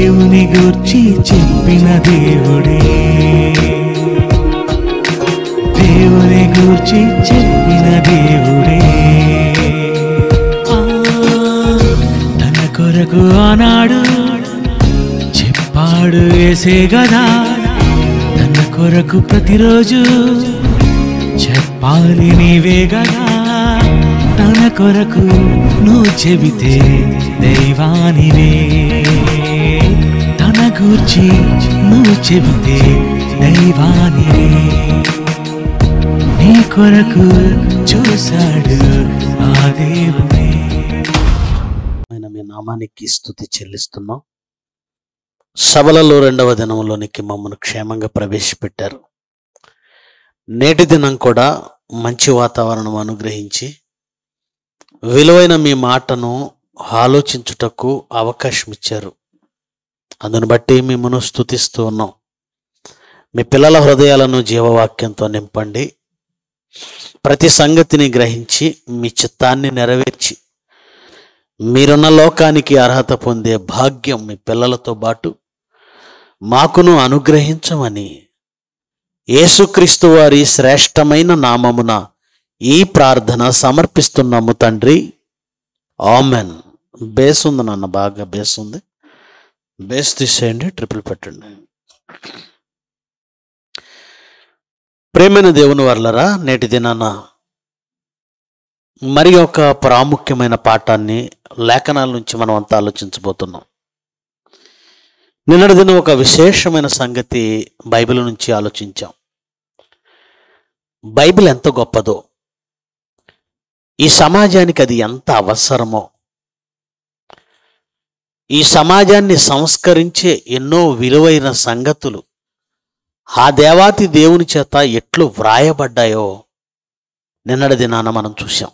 దేవుని గూర్చి చెప్పిన దేవుడే దేవుని గూర్చి చెప్పిన దేవుడే ఆ, తన కొరకు ఆనాడు చెప్పాడు వేసే గదా తన కొరకు ప్రతిరోజు చెప్పాలి నీవే గదా తన కొరకు నువ్వు చెబితే దైవానివే తన గూర్చి నువ్వు చెబితే దైవానివే నీ కొరకు చూశాడు ఆ దేవుడే ఆయన మీ నామానికి స్థుతి చెల్లిస్తున్నాం సభలలో రెండవ దినంలోనికి మమ్మల్ని క్షేమంగా ప్రవేశపెట్టారు నేటి దినం కూడా మంచి వాతావరణం అనుగ్రహించి విలువైన మీ మాటను ఆలోచించుటకు అవకాశం ఇచ్చారు అందును బట్టి మిమ్మల్ని స్థుతిస్తూ ఉన్నాం మీ పిల్లల హృదయాలను జీవవాక్యంతో నింపండి ప్రతి సంగతిని గ్రహించి మీ చిత్తాన్ని నెరవేర్చి మీరున్న లోకానికి అర్హత పొందే భాగ్యం మీ పిల్లలతో పాటు మాకును అనుగ్రహించమని యేసుక్రీస్తు వారి శ్రేష్టమైన నామమున ఈ ప్రార్థన సమర్పిస్తున్నాము తండ్రి ఆమెన్ బేస్ ఉంది నాన్న బాగా బేస్ ఉంది బేస్ తీసేయండి ట్రిపుల్ పెట్టండి ప్రేమైన దేవుని వర్లరా నేటి దినాన మరి ఒక ప్రాముఖ్యమైన పాఠాన్ని లేఖనాల నుంచి మనం అంతా ఆలోచించబోతున్నాం నిన్నటి దినం ఒక విశేషమైన సంగతి బైబిల్ నుంచి ఆలోచించాం బైబిల్ ఎంత గొప్పదో ఈ సమాజానికి అది ఎంత అవసరమో ఈ సమాజాన్ని సంస్కరించే ఎన్నో విలువైన సంగతులు ఆ దేవాతి దేవుని చేత ఎట్లు వ్రాయబడ్డాయో నిన్నటి దినాన మనం చూసాం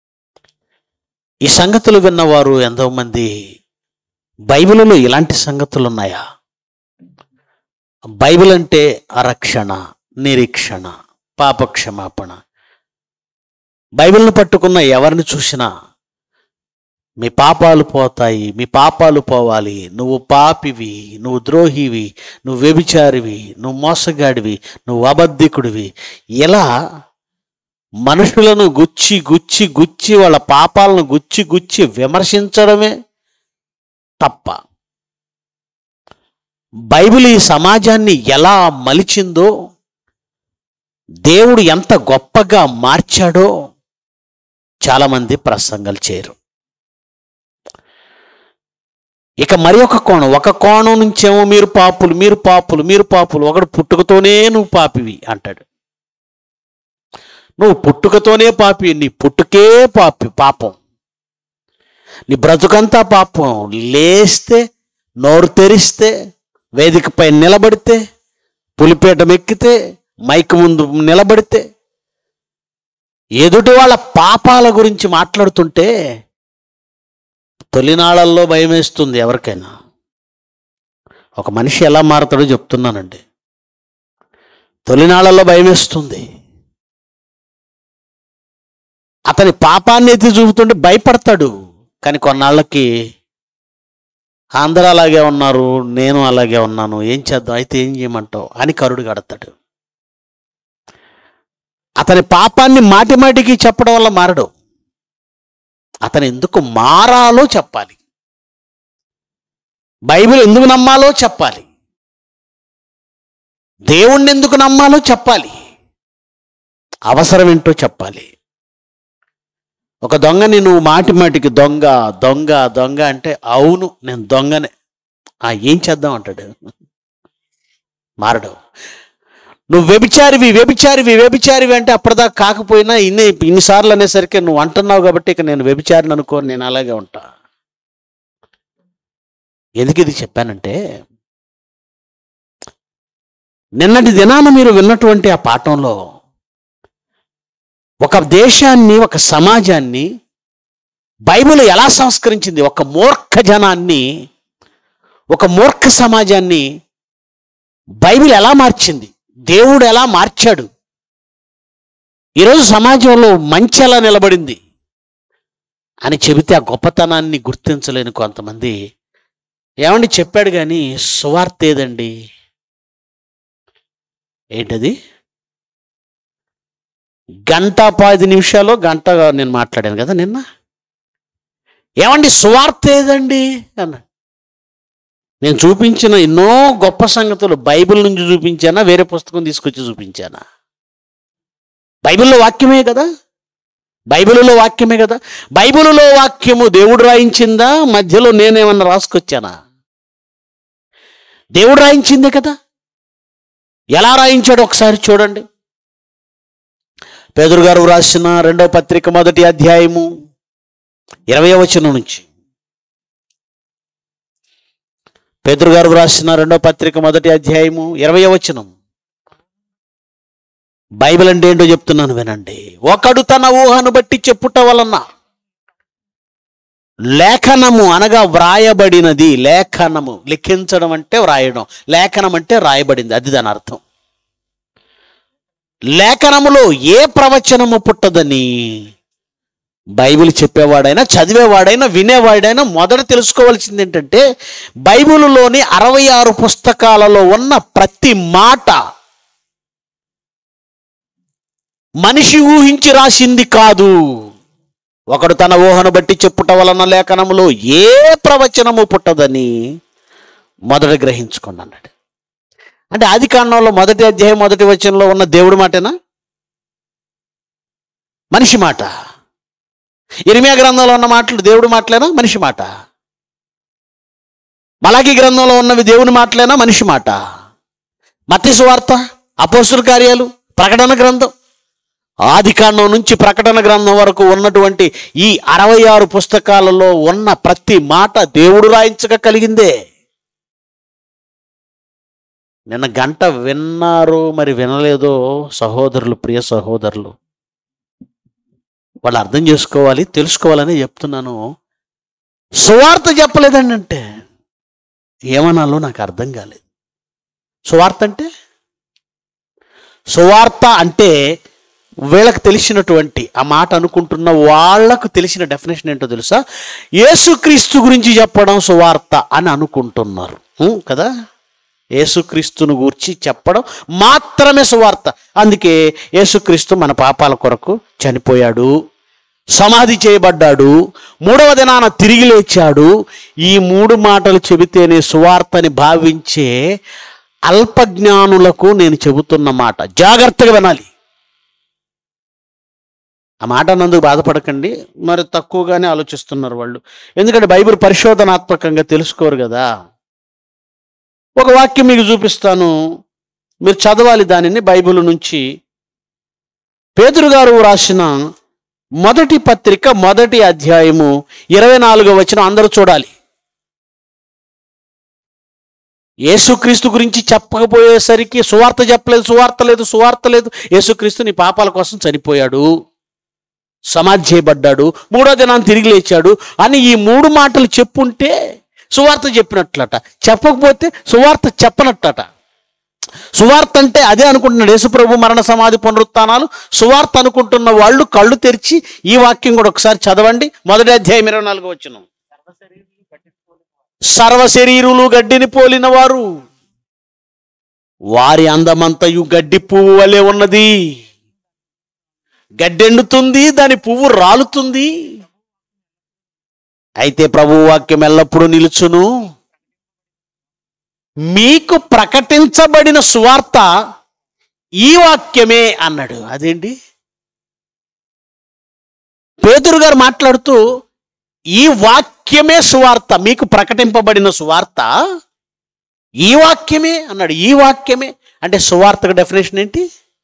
ఈ సంగతులు విన్నవారు ఎంతోమంది బైబిల్లో ఇలాంటి సంగతులు ఉన్నాయా బైబిల్ అంటే అరక్షణ నిరీక్షణ పాపక్షమాపణ బైబిల్ని పట్టుకున్న ఎవరిని చూసినా మీ పాపాలు పోతాయి మీ పాపాలు పోవాలి నువ్వు పాపివి నువ్వు ద్రోహివి నువ్వు వ్యభిచారివి నువ్వు మోసగాడివి నువ్వు అబద్ధికుడివి ఇలా మనుషులను గుచ్చి గుచ్చి గుచ్చి వాళ్ళ పాపాలను గుచ్చి గుచ్చి విమర్శించడమే తప్ప బైబిల్ ఈ సమాజాన్ని ఎలా మలిచిందో దేవుడు ఎంత గొప్పగా మార్చాడో చాలామంది ప్రసంగాలు చేయరు ఇక మరి ఒక కోణం ఒక కోణం నుంచేమో మీరు పాపులు మీరు పాపులు మీరు పాపులు ఒకడు పుట్టుకతోనే నువ్వు పాపివి అంటాడు నువ్వు పుట్టుకతోనే పాపి నీ పుట్టుకే పాపి పాపం నీ బ్రతుకంతా పాపం లేస్తే నోరు తెరిస్తే వేదికపై నిలబడితే పులిపేటం ఎక్కితే మైక్ ముందు నిలబడితే ఎదుటి వాళ్ళ పాపాల గురించి మాట్లాడుతుంటే తొలినాళ్ళల్లో భయం వేస్తుంది ఎవరికైనా ఒక మనిషి ఎలా మారతాడో చెప్తున్నానండి తొలినాళ్ళల్లో భయం వేస్తుంది అతని పాపాన్ని ఎత్తి చూపుతుంటే భయపడతాడు కానీ కొన్నాళ్ళకి అందరూ అలాగే ఉన్నారు నేను అలాగే ఉన్నాను ఏం చేద్దాం అయితే ఏం చేయమంటావు అని కరుడు కడతాడు అతని పాపాన్ని మాటి మాటికి చెప్పడం వల్ల మారడు అతను ఎందుకు మారాలో చెప్పాలి బైబిల్ ఎందుకు నమ్మాలో చెప్పాలి దేవుణ్ణి ఎందుకు నమ్మాలో చెప్పాలి అవసరం ఏంటో చెప్పాలి ఒక దొంగని నువ్వు మాటి మాటికి దొంగ దొంగ దొంగ అంటే అవును నేను దొంగనే ఆ ఏం చేద్దాం అంటాడు మారడు నువ్వు వ్యభిచారివి వ్యభిచారివి వ్యభిచారివి అంటే అప్పటిదాకా కాకపోయినా ఇన్ని ఇన్నిసార్లు అనేసరికి నువ్వు అంటున్నావు కాబట్టి ఇక నేను వ్యభిచారిని అనుకో నేను అలాగే ఉంటా ఎందుకు ఇది చెప్పానంటే నిన్నటి దినాన మీరు విన్నటువంటి ఆ పాఠంలో ఒక దేశాన్ని ఒక సమాజాన్ని బైబిల్ ఎలా సంస్కరించింది ఒక మూర్ఖ జనాన్ని ఒక మూర్ఖ సమాజాన్ని బైబిల్ ఎలా మార్చింది దేవుడు ఎలా మార్చాడు ఈరోజు సమాజంలో మంచి ఎలా నిలబడింది అని చెబితే ఆ గొప్పతనాన్ని గుర్తించలేని కొంతమంది ఏమండి చెప్పాడు కానీ సువార్త ఏదండి ఏంటది గంట పది నిమిషాలు గంట నేను మాట్లాడాను కదా నిన్న ఏమండి సువార్త ఏదండి అన్నాడు నేను చూపించిన ఎన్నో గొప్ప సంగతులు బైబిల్ నుంచి చూపించానా వేరే పుస్తకం తీసుకొచ్చి చూపించానా బైబిల్లో వాక్యమే కదా బైబిల్లో వాక్యమే కదా బైబిల్లో వాక్యము దేవుడు రాయించిందా మధ్యలో నేనేమన్నా రాసుకొచ్చానా దేవుడు రాయించిందే కదా ఎలా రాయించాడు ఒకసారి చూడండి పేదరు గారు రాసిన రెండవ పత్రిక మొదటి అధ్యాయము ఇరవై వచనం నుంచి పేదరు గారు రాసిన రెండవ పత్రిక మొదటి అధ్యాయము ఇరవై వచనం బైబిల్ అంటే ఏంటో చెప్తున్నాను వినండి ఒకడు తన ఊహను బట్టి చెప్పుట వలన లేఖనము అనగా వ్రాయబడినది లేఖనము లిఖించడం అంటే వ్రాయడం లేఖనం అంటే రాయబడింది అది దాని అర్థం లేఖనములో ఏ ప్రవచనము పుట్టదని బైబిల్ చెప్పేవాడైనా చదివేవాడైనా వినేవాడైనా మొదట తెలుసుకోవాల్సింది ఏంటంటే బైబిలులోని అరవై ఆరు పుస్తకాలలో ఉన్న ప్రతి మాట మనిషి ఊహించి రాసింది కాదు ఒకడు తన ఊహను బట్టి చెప్పుట వలన లేఖనములో ఏ ప్రవచనము పుట్టదని మొదట గ్రహించుకోండి అన్నాడు అంటే ఆది కాండంలో మొదటి అధ్యాయం మొదటి వచనంలో ఉన్న దేవుడి మాటేనా మనిషి మాట ఇరిమియా గ్రంథంలో ఉన్న మాటలు దేవుడి మాటలేనా మనిషి మాట మలాకి గ్రంథంలో ఉన్నవి దేవుని మాటలేనా మనిషి మాట మత్తి సువార్త అపోస్తుల కార్యాలు ప్రకటన గ్రంథం ఆది కాండం నుంచి ప్రకటన గ్రంథం వరకు ఉన్నటువంటి ఈ అరవై ఆరు పుస్తకాలలో ఉన్న ప్రతి మాట దేవుడు రాయించక కలిగిందే నిన్న గంట విన్నారో మరి వినలేదో సహోదరులు ప్రియ సహోదరులు వాళ్ళు అర్థం చేసుకోవాలి తెలుసుకోవాలని చెప్తున్నాను సువార్త చెప్పలేదండి అంటే ఏమనాలో నాకు అర్థం కాలేదు సువార్త అంటే సువార్త అంటే వీళ్ళకి తెలిసినటువంటి ఆ మాట అనుకుంటున్న వాళ్ళకు తెలిసిన డెఫినేషన్ ఏంటో తెలుసా యేసుక్రీస్తు గురించి చెప్పడం సువార్త అని అనుకుంటున్నారు ఉం, కదా యేసుక్రీస్తును గూర్చి చెప్పడం మాత్రమే సువార్త అందుకే యేసుక్రీస్తు మన పాపాల కొరకు చనిపోయాడు సమాధి చేయబడ్డాడు మూడవ దినాన తిరిగి లేచాడు ఈ మూడు మాటలు చెబితేనే సువార్తని భావించే అల్పజ్ఞానులకు నేను చెబుతున్న మాట జాగ్రత్తగా వినాలి ఆ మాట అన్నందుకు బాధపడకండి మరి తక్కువగానే ఆలోచిస్తున్నారు వాళ్ళు ఎందుకంటే బైబిల్ పరిశోధనాత్మకంగా తెలుసుకోరు కదా ఒక వాక్యం మీకు చూపిస్తాను మీరు చదవాలి దానిని బైబిల్ నుంచి పేతురు గారు రాసిన మొదటి పత్రిక మొదటి అధ్యాయము ఇరవై నాలుగో వచ్చిన అందరూ చూడాలి యేసుక్రీస్తు గురించి చెప్పకపోయేసరికి సువార్త చెప్పలేదు సువార్త లేదు సువార్త లేదు యేసుక్రీస్తు నీ పాపాల కోసం చనిపోయాడు సమాధి చేయబడ్డాడు మూడో దినాన్ని తిరిగి లేచాడు అని ఈ మూడు మాటలు చెప్పుంటే సువార్త చెప్పినట్లట చెప్పకపోతే సువార్త చెప్పనట్టట సువార్త అంటే అదే అనుకుంటున్నాడు యేసుప్రభు మరణ సమాధి పునరుత్నాలు సువార్త అనుకుంటున్న వాళ్ళు కళ్ళు తెరిచి ఈ వాక్యం కూడా ఒకసారి చదవండి మొదటి అధ్యాయం ఇరవై నాలుగు వచ్చిన సర్వ శరీరులు గడ్డిని పోలిన వారు వారి అందమంతయు గడ్డి పువ్వు వలె ఉన్నది గడ్డెండుతుంది దాని పువ్వు రాలుతుంది అయితే ప్రభు వాక్యం ఎల్లప్పుడూ నిలుచును మీకు ప్రకటించబడిన సువార్త ఈ వాక్యమే అన్నాడు అదేంటి పేతురు గారు మాట్లాడుతూ ఈ వాక్యమే సువార్త మీకు ప్రకటింపబడిన సువార్త ఈ వాక్యమే అన్నాడు ఈ వాక్యమే అంటే సువార్తకు డెఫినేషన్ ఏంటి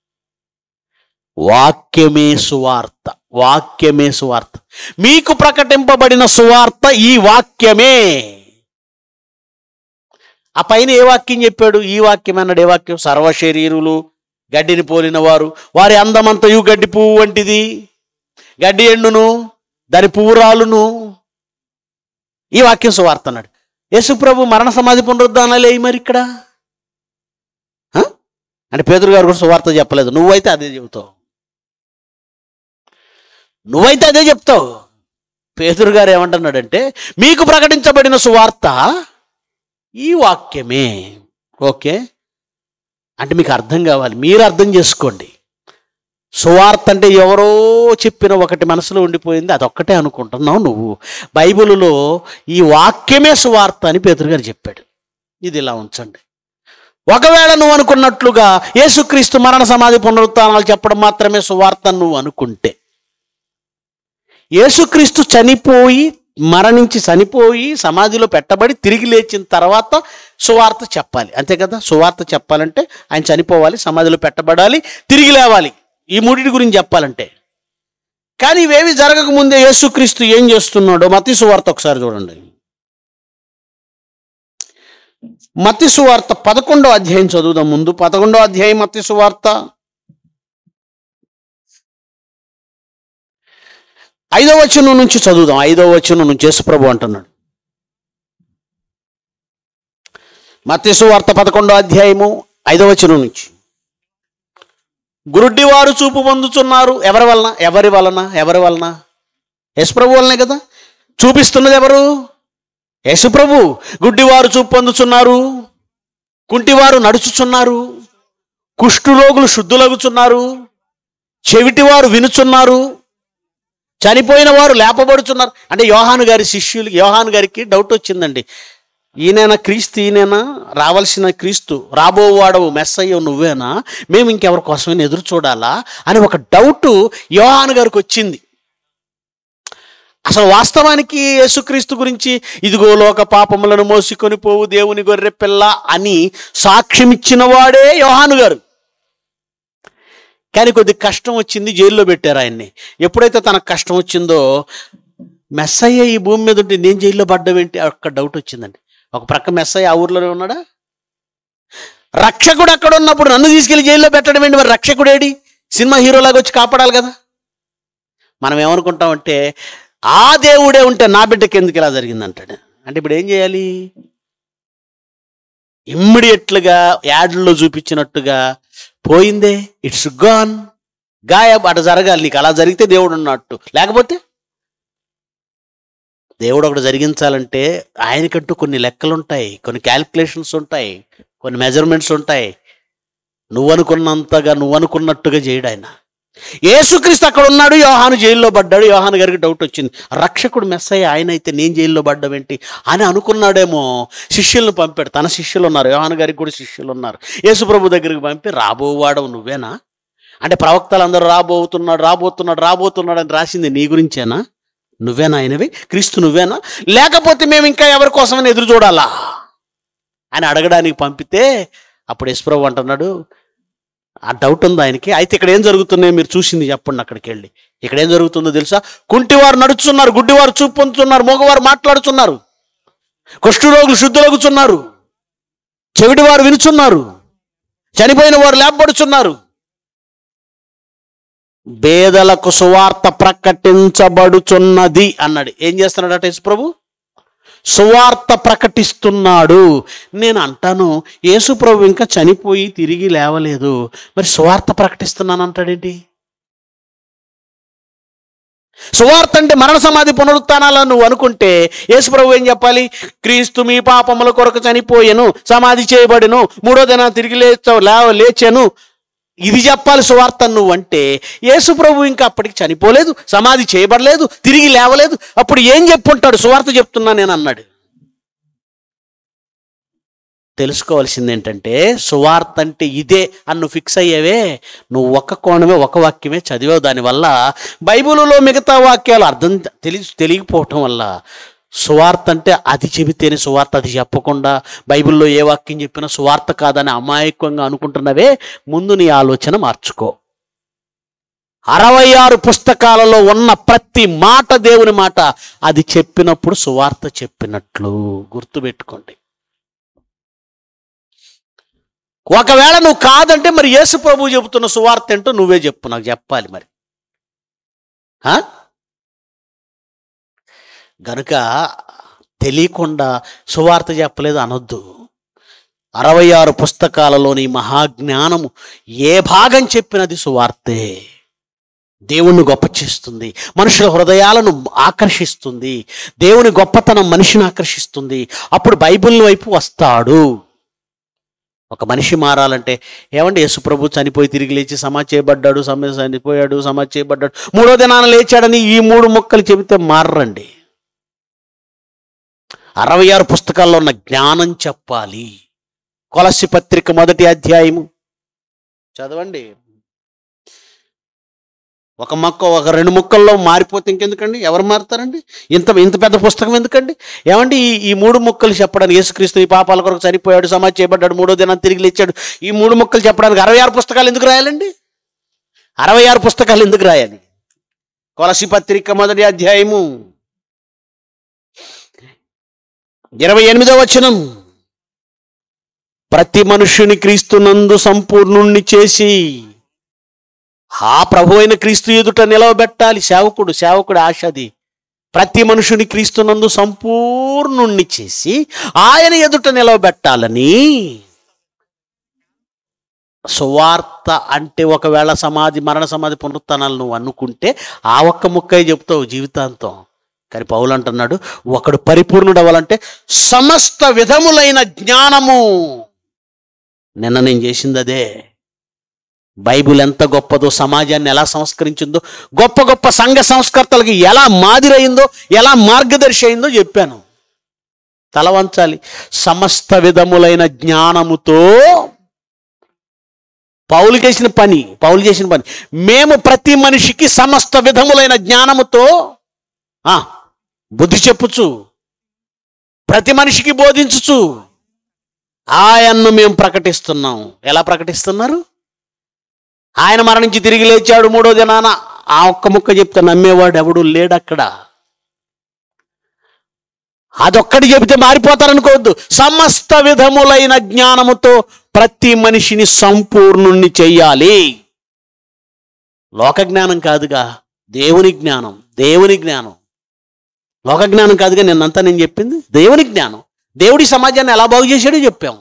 వాక్యమే సువార్త వాక్యమే సువార్త మీకు ప్రకటింపబడిన సువార్త ఈ వాక్యమే ఆ పైన ఏ వాక్యం చెప్పాడు ఈ వాక్యం అన్నాడు ఏ వాక్యం సర్వ శరీరులు గడ్డిని పోలిన వారు వారి అందమంతయు గడ్డి పువ్వు వంటిది గడ్డి ఎండును దాని పువ్వు రాలును ఈ వాక్యం సువార్త అన్నాడు యేసుప్రభు మరణ సమాధి పునరుద్ధానాలే మరి ఇక్కడ హ? అంటే పేదరు గారు కూడా సువార్త చెప్పలేదు నువ్వైతే అదే చెబుతావు నువ్వైతే అదే చెప్తావు పేదరు గారు ఏమంటున్నాడంటే మీకు ప్రకటించబడిన సువార్త ఈ వాక్యమే ఓకే అంటే మీకు అర్థం కావాలి మీరు అర్థం చేసుకోండి సువార్త అంటే ఎవరో చెప్పిన ఒకటి మనసులో ఉండిపోయింది అదొక్కటే అనుకుంటున్నావు నువ్వు బైబిలులో ఈ వాక్యమే సువార్త అని పేతురు గారు చెప్పాడు ఇది ఇలా ఉంచండి ఒకవేళ నువ్వు అనుకున్నట్లుగా యేసుక్రీస్తు మరణ సమాధి పునరుత్నాలు చెప్పడం మాత్రమే సువార్త అని నువ్వు అనుకుంటే యేసుక్రీస్తు చనిపోయి మరణించి చనిపోయి సమాధిలో పెట్టబడి తిరిగి లేచిన తర్వాత సువార్త చెప్పాలి అంతే కదా సువార్త చెప్పాలంటే ఆయన చనిపోవాలి సమాధిలో పెట్టబడాలి తిరిగి లేవాలి ఈ మూడింటి గురించి చెప్పాలంటే కానీ ఇవేవి జరగక ముందే యేసుక్రీస్తు ఏం చేస్తున్నాడో మతి సువార్త ఒకసారి చూడండి మత్తి సువార్త పదకొండో అధ్యాయం చదువుదాం ముందు పదకొండో అధ్యాయం మత్తి సువార్త ఐదో వచనం నుంచి చదువుదాం ఐదో వచనం నుంచి యేసుప్రభు అంటున్నాడు మత్తి సువార్త పదకొండో అధ్యాయము ఐదో వచనం నుంచి గురుడ్డివారు చూపు పొందుతున్నారు ఎవరి వలన ఎవరి వలన ఎవరి వలన యేసుప్రభు వలనే కదా చూపిస్తున్నది ఎవరు యేసుప్రభు గుడ్డివారు చూపు పొందుచున్నారు కుంటివారు నడుచుచున్నారు కుష్ఠురోగులు శుద్ధులగుచున్నారు చెవిటివారు వినుచున్నారు చనిపోయిన వారు లేపబడుచున్నారు అంటే యోహాను గారి శిష్యులు యోహాను గారికి డౌట్ వచ్చిందండి ఈయనైనా క్రీస్తు ఈయనైనా రావాల్సిన క్రీస్తు రాబోవాడవు మెస్సయ్యవు నువ్వేనా మేము ఇంకెవరి కోసమైనా ఎదురు చూడాలా అని ఒక డౌట్ యోహాను గారికి వచ్చింది అసలు వాస్తవానికి యేసుక్రీస్తు గురించి ఇదిగో లోక పాపములను మోసుకొని పోవు దేవుని గొర్రె పిల్ల అని సాక్ష్యం ఇచ్చిన వాడే యోహాను గారు కానీ కొద్ది కష్టం వచ్చింది జైల్లో పెట్టారు ఆయన్ని ఎప్పుడైతే తనకు కష్టం వచ్చిందో మెస్సయ్య ఈ భూమి మీద ఉంటే నేను జైల్లో పడ్డమేంటి అక్కడ డౌట్ వచ్చిందండి ఒక ప్రక్క మెస్సయ్య ఆ ఊర్లోనే ఉన్నాడా రక్షకుడు అక్కడ ఉన్నప్పుడు నన్ను తీసుకెళ్లి జైల్లో పెట్టడం ఏంటి మరి రక్షకుడేడి సినిమా హీరోలాగా వచ్చి కాపాడాలి కదా మనం ఏమనుకుంటామంటే ఆ దేవుడే ఉంటే నా బిడ్డకి ఎందుకు ఇలా జరిగింది అంటాడు అంటే ఇప్పుడు ఏం చేయాలి ఇమ్మీడియట్లుగా యాడ్లో చూపించినట్టుగా పోయిందే ఇట్స్ గాన్ గాయబ్ అటు జరగాలి నీకు అలా జరిగితే దేవుడు ఉన్నట్టు లేకపోతే దేవుడు ఒకటి జరిగించాలంటే ఆయనకంటూ కొన్ని లెక్కలు ఉంటాయి కొన్ని క్యాల్కులేషన్స్ ఉంటాయి కొన్ని మెజర్మెంట్స్ ఉంటాయి నువ్వు అనుకున్నంతగా నువ్వు అనుకున్నట్టుగా చేయడు ఆయన యేసుక్రీస్తు అక్కడ ఉన్నాడు యోహాను జైల్లో పడ్డాడు యోహాను గారికి డౌట్ వచ్చింది రక్షకుడు మెస్ అయ్యి ఆయన అయితే నేను జైల్లో పడ్డావేంటి అని అనుకున్నాడేమో శిష్యులను పంపాడు తన శిష్యులు ఉన్నారు యోహాను గారికి కూడా శిష్యులు ఉన్నారు యేసుప్రభు దగ్గరికి పంపి రాబోవాడవు నువ్వేనా అంటే ప్రవక్తలు అందరూ రాబోతున్నాడు రాబోతున్నాడు రాబోతున్నాడు అని రాసింది నీ గురించేనా నువ్వేనా ఆయనవి క్రీస్తు నువ్వేనా లేకపోతే మేము ఇంకా ఎవరి కోసమని ఎదురు చూడాలా అని అడగడానికి పంపితే అప్పుడు యశ్ప్రభు అంటున్నాడు ఆ డౌట్ ఉంది ఆయనకి అయితే ఇక్కడ ఏం జరుగుతున్నాయో మీరు చూసింది చెప్పండి అక్కడికి వెళ్ళి ఇక్కడ ఏం జరుగుతుందో తెలుసా కుంటివారు నడుచున్నారు గుడ్డివారు చూపు పొందుతున్నారు మగవారు మాట్లాడుతున్నారు కుష్ఠరోగులు శుద్ధులగుచున్నారు చెవిటివారు వినుచున్నారు చనిపోయిన వారు లేపబడుచున్నారు పేదలకు సువార్త ప్రకటించబడుచున్నది అన్నాడు ఏం చేస్తున్నాడట యేసు ప్రభు సువార్త ప్రకటిస్తున్నాడు నేను అంటాను యేసు ప్రభు ఇంకా చనిపోయి తిరిగి లేవలేదు మరి సువార్త ప్రకటిస్తున్నాను అంటాడేంటి సువార్త అంటే మరణ సమాధి పునరుత్నాలని నువ్వు అనుకుంటే యేసు ప్రభు ఏం చెప్పాలి క్రీస్తు మీ పాపముల కొరకు చనిపోయెను సమాధి చేయబడిను మూడో దిన తిరిగి లేచ లేవ లేచాను ఇది చెప్పాలి సువార్త నువ్వు అంటే యేసు ప్రభు ఇంకా అప్పటికి చనిపోలేదు సమాధి చేయబడలేదు తిరిగి లేవలేదు అప్పుడు ఏం చెప్పుంటాడు సువార్త చెప్తున్నా నేను అన్నాడు తెలుసుకోవాల్సింది ఏంటంటే సువార్త అంటే ఇదే అని నువ్వు ఫిక్స్ అయ్యేవే నువ్వు ఒక కోణమే ఒక వాక్యమే చదివావు దానివల్ల బైబిల్లో మిగతా వాక్యాలు అర్థం తెలి తెలియకపోవటం వల్ల సువార్త అంటే అది చెబితేనే సువార్త అది చెప్పకుండా బైబిల్లో ఏ వాక్యం చెప్పినా సువార్త కాదని అమాయకంగా అనుకుంటున్నవే ముందు నీ ఆలోచన మార్చుకో అరవై ఆరు పుస్తకాలలో ఉన్న ప్రతి మాట దేవుని మాట అది చెప్పినప్పుడు సువార్త చెప్పినట్లు గుర్తుపెట్టుకోండి ఒకవేళ నువ్వు కాదంటే మరి యేసు ప్రభు చెబుతున్న సువార్త ఏంటో నువ్వే చెప్పు నాకు చెప్పాలి మరి ఆ? గనుక తెలియకుండా సువార్త చెప్పలేదు అనొద్దు అరవై ఆరు పుస్తకాలలోని మహాజ్ఞానము ఏ భాగం చెప్పినది సువార్తే దేవుణ్ణి గొప్ప చేస్తుంది మనుషుల హృదయాలను ఆకర్షిస్తుంది దేవుని గొప్పతనం మనిషిని ఆకర్షిస్తుంది అప్పుడు బైబిల్ వైపు వస్తాడు ఒక మనిషి మారాలంటే ఏమండి యేసుప్రభు చనిపోయి తిరిగి లేచి సమాజ్ చేయబడ్డాడు సమ చనిపోయాడు సమాజ్ చేయబడ్డాడు మూడో దినాన లేచాడని ఈ మూడు మొక్కలు చెబితే మారరండి అరవై ఆరు పుస్తకాల్లో ఉన్న జ్ఞానం చెప్పాలి కొలసి పత్రిక మొదటి అధ్యాయము చదవండి ఒక మొక్క ఒక రెండు ముక్కల్లో మారిపోతే ఇంకెందుకండి ఎవరు మారుతారండి ఇంత ఇంత పెద్ద పుస్తకం ఎందుకండి ఏమండి ఈ ఈ మూడు ముక్కలు చెప్పడానికి యేసుక్రీస్తు ఈ పాపాల కొరకు చనిపోయాడు సమాజ్ చేయబడ్డాడు మూడో దినం తిరిగి లేచాడు ఈ మూడు ముక్కలు చెప్పడానికి అరవై ఆరు పుస్తకాలు ఎందుకు రాయాలండి అరవై ఆరు పుస్తకాలు ఎందుకు రాయాలి కొలసి పత్రిక మొదటి అధ్యాయము ఇరవై ఎనిమిదో వచనం ప్రతి మనుష్యుని క్రీస్తునందు సంపూర్ణుణ్ణి చేసి ఆ ప్రభు అయిన క్రీస్తు ఎదుట నిలవబెట్టాలి సేవకుడు సేవకుడు ఆశ అది ప్రతి మనుషుని క్రీస్తునందు సంపూర్ణుణ్ణి చేసి ఆయన ఎదుట నిలవబెట్టాలని సువార్త అంటే ఒకవేళ సమాధి మరణ సమాధి పునరుత్నాలు నువ్వు అనుకుంటే ఆ ఒక్క ముక్కే చెప్తావు జీవితాంతం కానీ పౌలు అంటున్నాడు ఒకడు పరిపూర్ణుడు అవ్వాలంటే సమస్త విధములైన జ్ఞానము నిన్న నేను చేసింది అదే బైబిల్ ఎంత గొప్పదో సమాజాన్ని ఎలా సంస్కరించిందో గొప్ప గొప్ప సంఘ సంస్కర్తలకి ఎలా మాదిరయిందో ఎలా మార్గదర్శి అయిందో చెప్పాను తల వంచాలి సమస్త విధములైన జ్ఞానముతో పౌలు చేసిన పని పౌలు చేసిన పని మేము ప్రతి మనిషికి సమస్త విధములైన జ్ఞానముతో ఆ, బుద్ధి చెప్పుచు ప్రతి మనిషికి బోధించుచు ఆయన్ను మేము ప్రకటిస్తున్నాం ఎలా ప్రకటిస్తున్నారు ఆయన మరణించి తిరిగి లేచాడు మూడో దినాన ఆ ఒక్క ముక్క చెప్తే నమ్మేవాడు ఎవడు లేడు అక్కడ అదొక్కటి చెబితే మారిపోతారనుకోవద్దు సమస్త విధములైన జ్ఞానముతో ప్రతి మనిషిని సంపూర్ణుణ్ణి చెయ్యాలి లోక జ్ఞానం కాదుగా దేవుని జ్ఞానం దేవుని జ్ఞానం లోక జ్ఞానం కాదుగా నిన్నంతా నేను చెప్పింది దేవుని జ్ఞానం దేవుడి సమాజాన్ని ఎలా బాగు చేశాడో చెప్పాం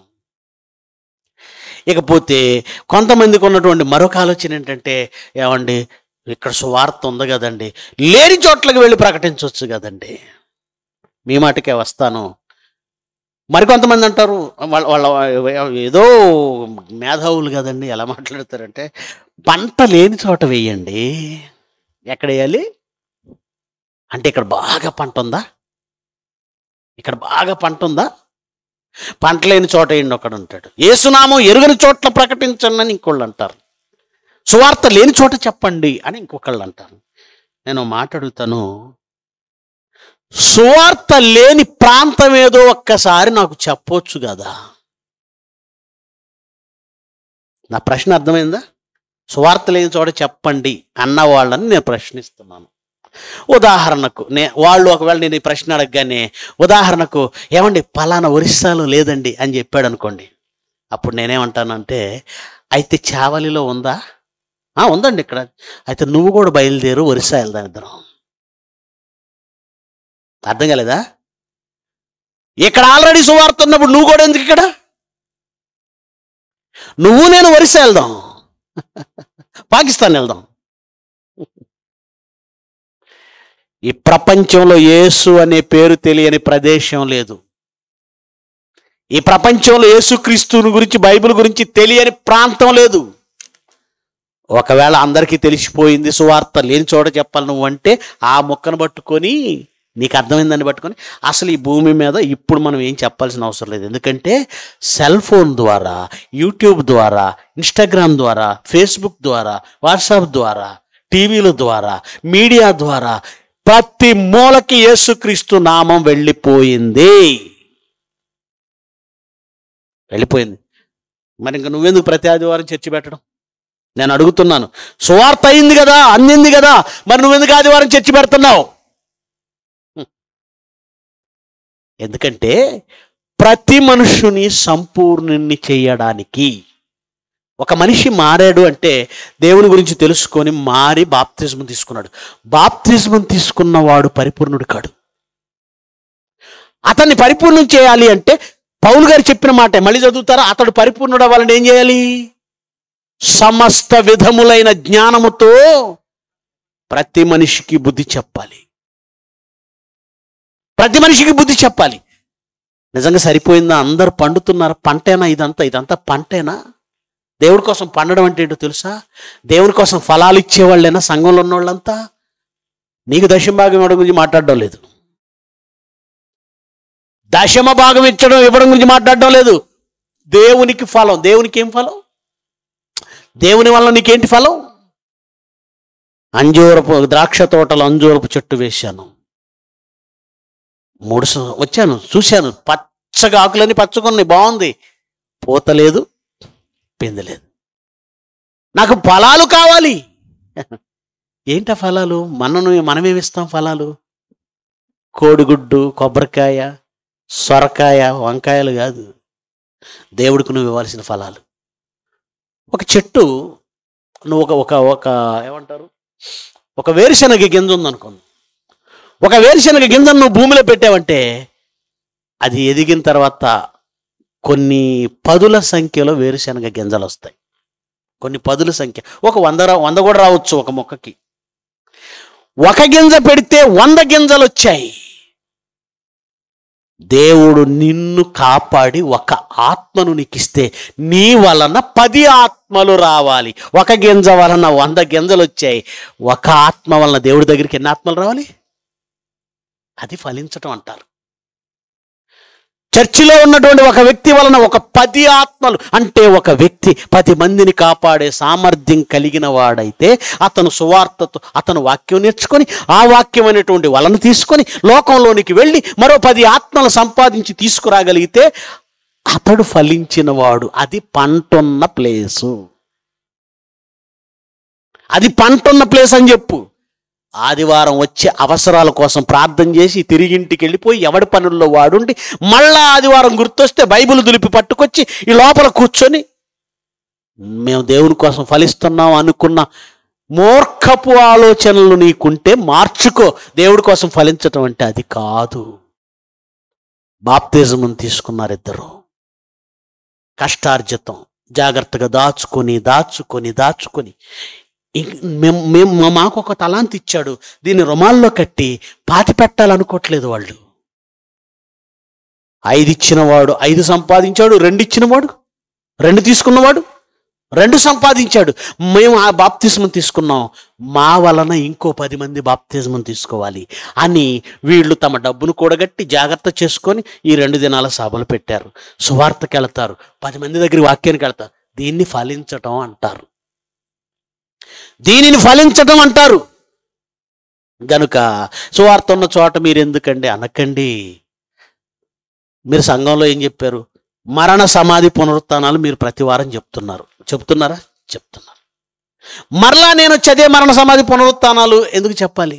ఇకపోతే కొంతమందికి ఉన్నటువంటి మరొక ఆలోచన ఏంటంటే ఏమండి ఇక్కడ సువార్త ఉంది కదండి లేని చోట్లకి వెళ్ళి ప్రకటించవచ్చు కదండి మీ మాటకే వస్తాను మరికొంతమంది అంటారు వాళ్ళ వాళ్ళ ఏదో మేధావులు కదండి ఎలా మాట్లాడతారంటే పంట లేని చోట వేయండి ఎక్కడ వేయాలి అంటే ఇక్కడ బాగా పంట ఉందా ఇక్కడ బాగా పంట ఉందా పంట లేని చోట వేయండి ఒకడు ఉంటాడు ఏసునామం ఎరుగని చోట్ల ప్రకటించండి అని ఇంకోళ్ళు అంటారు సువార్త లేని చోట చెప్పండి అని ఇంకొకళ్ళు అంటారు నేను మాట్లాడుతాను సువార్త లేని ప్రాంతం ఏదో ఒక్కసారి నాకు చెప్పొచ్చు కదా నా ప్రశ్న అర్థమైందా సువార్త లేని చోట చెప్పండి అన్న వాళ్ళని నేను ప్రశ్నిస్తున్నాను ఉదాహరణకు నే వాళ్ళు ఒకవేళ నేను ఈ ప్రశ్న అడగగానే ఉదాహరణకు ఏమండి పలానా ఒరిస్సాలో లేదండి అని చెప్పాడు అనుకోండి అప్పుడు నేనేమంటానంటే అయితే చావలిలో ఉందా "ఆ, ఉందండి ఇక్కడ అయితే నువ్వు కూడా బయలుదేరు ఒరిస్సా వెళ్దాం ఇద్దరం అర్థం కాలేదా ఇక్కడ ఆల్రెడీ సువార్త ఉన్నప్పుడు నువ్వు కూడా ఎందుకు ఇక్కడ నువ్వు నేను ఒరిస్సా వెళ్దాం పాకిస్తాన్ వెళ్దాం ఈ ప్రపంచంలో యేసు అనే పేరు తెలియని ప్రదేశం లేదు ఈ ప్రపంచంలో యేసుక్రీస్తుని గురించి బైబిల్ గురించి తెలియని ప్రాంతం లేదు ఒకవేళ అందరికీ తెలిసిపోయింది సువార్త లేని చోట చెప్పాలి నువ్వు అంటే ఆ మొక్కను పట్టుకొని నీకు అర్థమైందని పట్టుకొని అసలు ఈ భూమి మీద ఇప్పుడు మనం ఏం చెప్పాల్సిన అవసరం లేదు ఎందుకంటే సెల్ ఫోన్ ద్వారా యూట్యూబ్ ద్వారా ఇన్స్టాగ్రామ్ ద్వారా ఫేస్బుక్ ద్వారా వాట్సాప్ ద్వారా టీవీల ద్వారా మీడియా ద్వారా ప్రతి మూలకి యేసుక్రీస్తు నామం వెళ్ళిపోయింది వెళ్ళిపోయింది మరి ఇంక నువ్వెందుకు ప్రతి ఆదివారం చర్చి పెట్టడం నేను అడుగుతున్నాను సువార్త అయింది కదా అందింది కదా మరి నువ్వెందుకు ఆదివారం చర్చి పెడుతున్నావు హ్మ్. ఎందుకంటే ప్రతి మనుషుని సంపూర్ణుని చేయడానికి ఒక మనిషి మారాడు అంటే దేవుని గురించి తెలుసుకొని మారి బాప్తిజం తీసుకున్నాడు బాప్తిజం తీసుకున్నవాడు పరిపూర్ణుడు కాడు అతన్ని పరిపూర్ణం చేయాలి అంటే పౌలు గారు చెప్పిన మాట మళ్ళీ చదువుతారా అతడు పరిపూర్ణుడు అవ్వాలని ఏం చేయాలి సమస్త విధములైన జ్ఞానముతో ప్రతి మనిషికి బుద్ధి చెప్పాలి ప్రతి మనిషికి బుద్ధి చెప్పాలి నిజంగా సరిపోయిందా అందరు పండుతున్నారు పంటేనా ఇదంతా ఇదంతా పంటేనా దేవుడి కోసం పండడం అంటే ఏంటో తెలుసా దేవుడి కోసం ఫలాలు ఇచ్చేవాళ్ళేనా సంఘంలో ఉన్నోళ్ళంతా నీకు దశమ భాగం ఇవ్వడం గురించి మాట్లాడడం లేదు దశమ భాగం ఇచ్చడం ఇవ్వడం గురించి మాట్లాడడం లేదు దేవునికి ఫలం దేవునికి ఏం ఫలం దేవుని వల్ల నీకేంటి ఫలం అంజూరపు ద్రాక్ష తోటలో అంజూరపు చెట్టు వేశాను మూడు సం- వచ్చాను చూశాను పచ్చగా ఆకులన్నీ పచ్చగున్నాయి బాగుంది పూత లేదు పిండి లేదు నాకు ఫలాలు కావాలి ఏంట ఫలాలు మనను మనమేమిస్తాం ఫలాలు కోడిగుడ్డు కొబ్బరికాయ సొరకాయ వంకాయలు కాదు దేవుడికి నువ్వు ఇవ్వాల్సిన ఫలాలు ఒక చెట్టు నువ్వు ఒక ఒక ఒక ఏమంటారు ఒక వేరుశనగ గింజ ఉందనుకో ఒక వేరుశనగ గింజను నువ్వు భూమిలో పెట్టావంటే అది ఎదిగిన తర్వాత కొన్ని పదుల సంఖ్యలో వేరుశనగ గింజలు వస్తాయి కొన్ని పదుల సంఖ్య ఒక వంద రా వంద కూడా రావచ్చు ఒక మొక్కకి ఒక గింజ పెడితే వంద గింజలు వచ్చాయి దేవుడు నిన్ను కాపాడి ఒక ఆత్మను నీకు ఇస్తే నీ వలన పది ఆత్మలు రావాలి ఒక గింజ వలన వంద గింజలు వచ్చాయి ఒక ఆత్మ వలన దేవుడి దగ్గరికి ఎన్ని ఆత్మలు రావాలి అది ఫలించటం అంటారు చర్చిలో ఉన్నటువంటి ఒక వ్యక్తి వలన ఒక పది ఆత్మలు అంటే ఒక వ్యక్తి పది మందిని కాపాడే సామర్థ్యం కలిగిన వాడైతే అతను సువార్తతో అతను వాక్యం నేర్చుకొని ఆ వాక్యం అనేటువంటి వలన తీసుకొని లోకంలోనికి వెళ్ళి మరో పది ఆత్మలు సంపాదించి తీసుకురాగలిగితే అతడు ఫలించిన వాడు అది పంటున్న ప్లేసు అది పంటున్న ప్లేస్ అని చెప్పు ఆదివారం వచ్చే అవసరాల కోసం ప్రార్థన చేసి తిరిగింటికి వెళ్ళిపోయి ఎవడి పనుల్లో వాడుండి మళ్ళా ఆదివారం గుర్తొస్తే బైబిల్ దులిపి పట్టుకొచ్చి ఈ లోపల కూర్చొని మేము దేవుని కోసం ఫలిస్తున్నాం అనుకున్న మూర్ఖపు ఆలోచనలు నీకుంటే మార్చుకో దేవుడి కోసం ఫలించటం అంటే అది కాదు బాప్తిజం తీసుకున్నారు ఇద్దరు కష్టార్జితం జాగ్రత్తగా దాచుకొని దాచుకొని దాచుకొని ఇం- మేము మేము మా- మాకు ఒక తలాంతి ఇచ్చాడు దీన్ని రుమాల్లో కట్టి పాతి పెట్టాలనుకోవట్లేదు వాళ్ళు ఐదు ఇచ్చినవాడు ఐదు సంపాదించాడు రెండు ఇచ్చినవాడు రెండు తీసుకున్నవాడు రెండు సంపాదించాడు మేము ఆ బాప్తిస్మం తీసుకున్నాం మా వలన ఇంకో పది మంది బాప్తిస్మం తీసుకోవాలి అని వీళ్ళు తమ డబ్బును కూడగట్టి జాగ్రత్త చేసుకొని ఈ రెండు దినాల సభలు పెట్టారు సువార్తకి వెళ్తారు పది మంది దగ్గర వాక్యానికి వెళ్తారు దీన్ని ఫలించటం అంటారు దీనిని ఫలించటం అంటారు గనుక సువార్త ఉన్న చోట మీరు ఎందుకండి అనకండి మీరు సంఘంలో ఏం చెప్పారు మరణ సమాధి పునరుత్నాలు మీరు ప్రతి వారం చెప్తున్నారు చెప్తున్నారా చెప్తున్నారు మరలా నేను వచ్చి అదే మరణ సమాధి పునరుత్నాలు ఎందుకు చెప్పాలి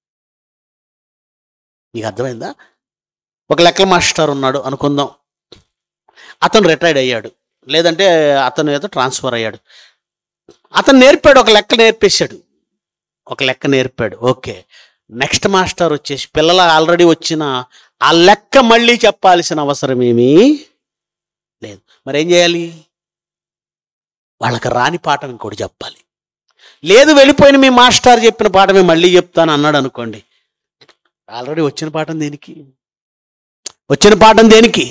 మీకు అర్థమైందా ఒక లెక్కల మాస్టర్ ఉన్నాడు అనుకుందాం అతను రిటైర్డ్ అయ్యాడు లేదంటే అతను ఏదో ట్రాన్స్ఫర్ అయ్యాడు అతను నేర్పాడు ఒక లెక్క నేర్పేశాడు ఒక లెక్క నేర్పాడు ఓకే నెక్స్ట్ మాస్టర్ వచ్చేసి పిల్లలు ఆల్రెడీ వచ్చిన ఆ లెక్క మళ్ళీ చెప్పాల్సిన అవసరం ఏమీ లేదు మరి ఏం చేయాలి వాళ్ళకి రాని పాఠం ఇంకోటి చెప్పాలి లేదు వెళ్ళిపోయిన మీ మాస్టర్ చెప్పిన పాఠమే మళ్ళీ చెప్తాను అన్నాడు అనుకోండి ఆల్రెడీ వచ్చిన పాఠం దేనికి వచ్చిన పాఠం దేనికి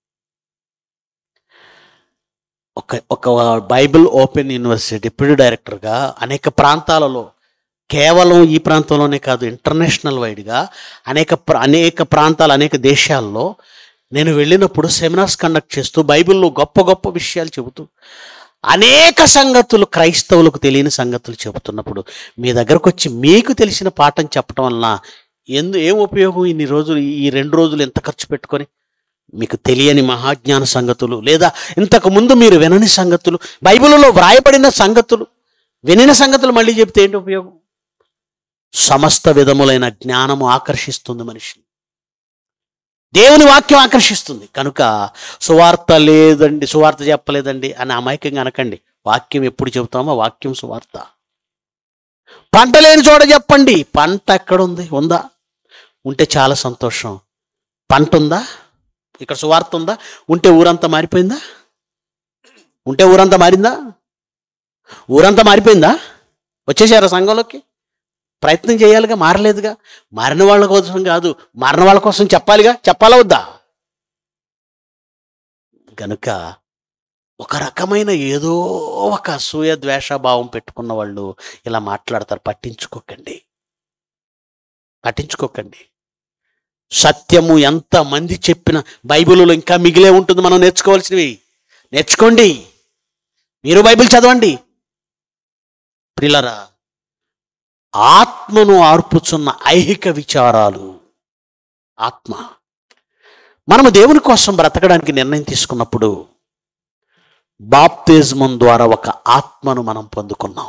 ఒక ఒక బైబిల్ ఓపెన్ యూనివర్సిటీ డిప్యూటీ డైరెక్టర్గా అనేక ప్రాంతాలలో కేవలం ఈ ప్రాంతంలోనే కాదు ఇంటర్నేషనల్ వైడ్గా అనేక ప్ర- అనేక ప్రాంతాలు అనేక దేశాల్లో నేను వెళ్ళినప్పుడు సెమినార్స్ కండక్ట్ చేస్తూ బైబిల్లో గొప్ప గొప్ప విషయాలు చెబుతూ అనేక సంగతులు క్రైస్తవులకు తెలియని సంగతులు చెబుతున్నప్పుడు మీ దగ్గరకు వచ్చి మీకు తెలిసిన పాఠం చెప్పడం వలన ఎందు ఏం ఉపయోగం ఇన్ని రోజులు ఈ రెండు రోజులు ఎంత ఖర్చు పెట్టుకొని మీకు తెలియని మహాజ్ఞాన సంగతులు లేదా ఇంతకు ముందు మీరు వినని సంగతులు బైబిల్లో వ్రాయబడిన సంగతులు వినిన సంగతులు మళ్ళీ చెప్తే ఏంటి ఉపయోగం సమస్త విధములైన జ్ఞానము ఆకర్షిస్తుంది మనిషిని దేవుని వాక్యం ఆకర్షిస్తుంది కనుక సువార్త లేదండి సువార్త చెప్పలేదండి అని అమాయకంగా అనకండి వాక్యం ఎప్పుడు చెబుతామో వాక్యం సువార్త పంట లేని చోట చెప్పండి పంట ఎక్కడుంది ఉందా ఉంటే చాలా సంతోషం పంట ఉందా ఇక్కడ సువార్త ఉందా ఉంటే ఊరంతా మారిపోయిందా ఉంటే ఊరంతా మారిందా ఊరంతా మారిపోయిందా వచ్చేసారా సంఘంలోకి ప్రయత్నం చేయాలిగా మారలేదుగా మారిన వాళ్ళ కోసం కాదు మారిన వాళ్ళ కోసం చెప్పాలిగా చెప్పాలా వద్దా కనుక ఒక రకమైన ఏదో ఒక అసూయ ద్వేషభావం పెట్టుకున్న వాళ్ళు ఇలా మాట్లాడతారు పట్టించుకోకండి పట్టించుకోకండి సత్యము ఎంత మంది చెప్పిన బైబిల్లో ఇంకా మిగిలే ఉంటుంది మనం నేర్చుకోవాల్సినవి నేర్చుకోండి మీరు బైబిల్ చదవండి ప్రిలరా ఆత్మను ఆర్పుచున్న ఐహిక విచారాలు ఆత్మ మనము దేవుని కోసం బ్రతకడానికి నిర్ణయం తీసుకున్నప్పుడు బాప్తిజమం ద్వారా ఒక ఆత్మను మనం పొందుకున్నాం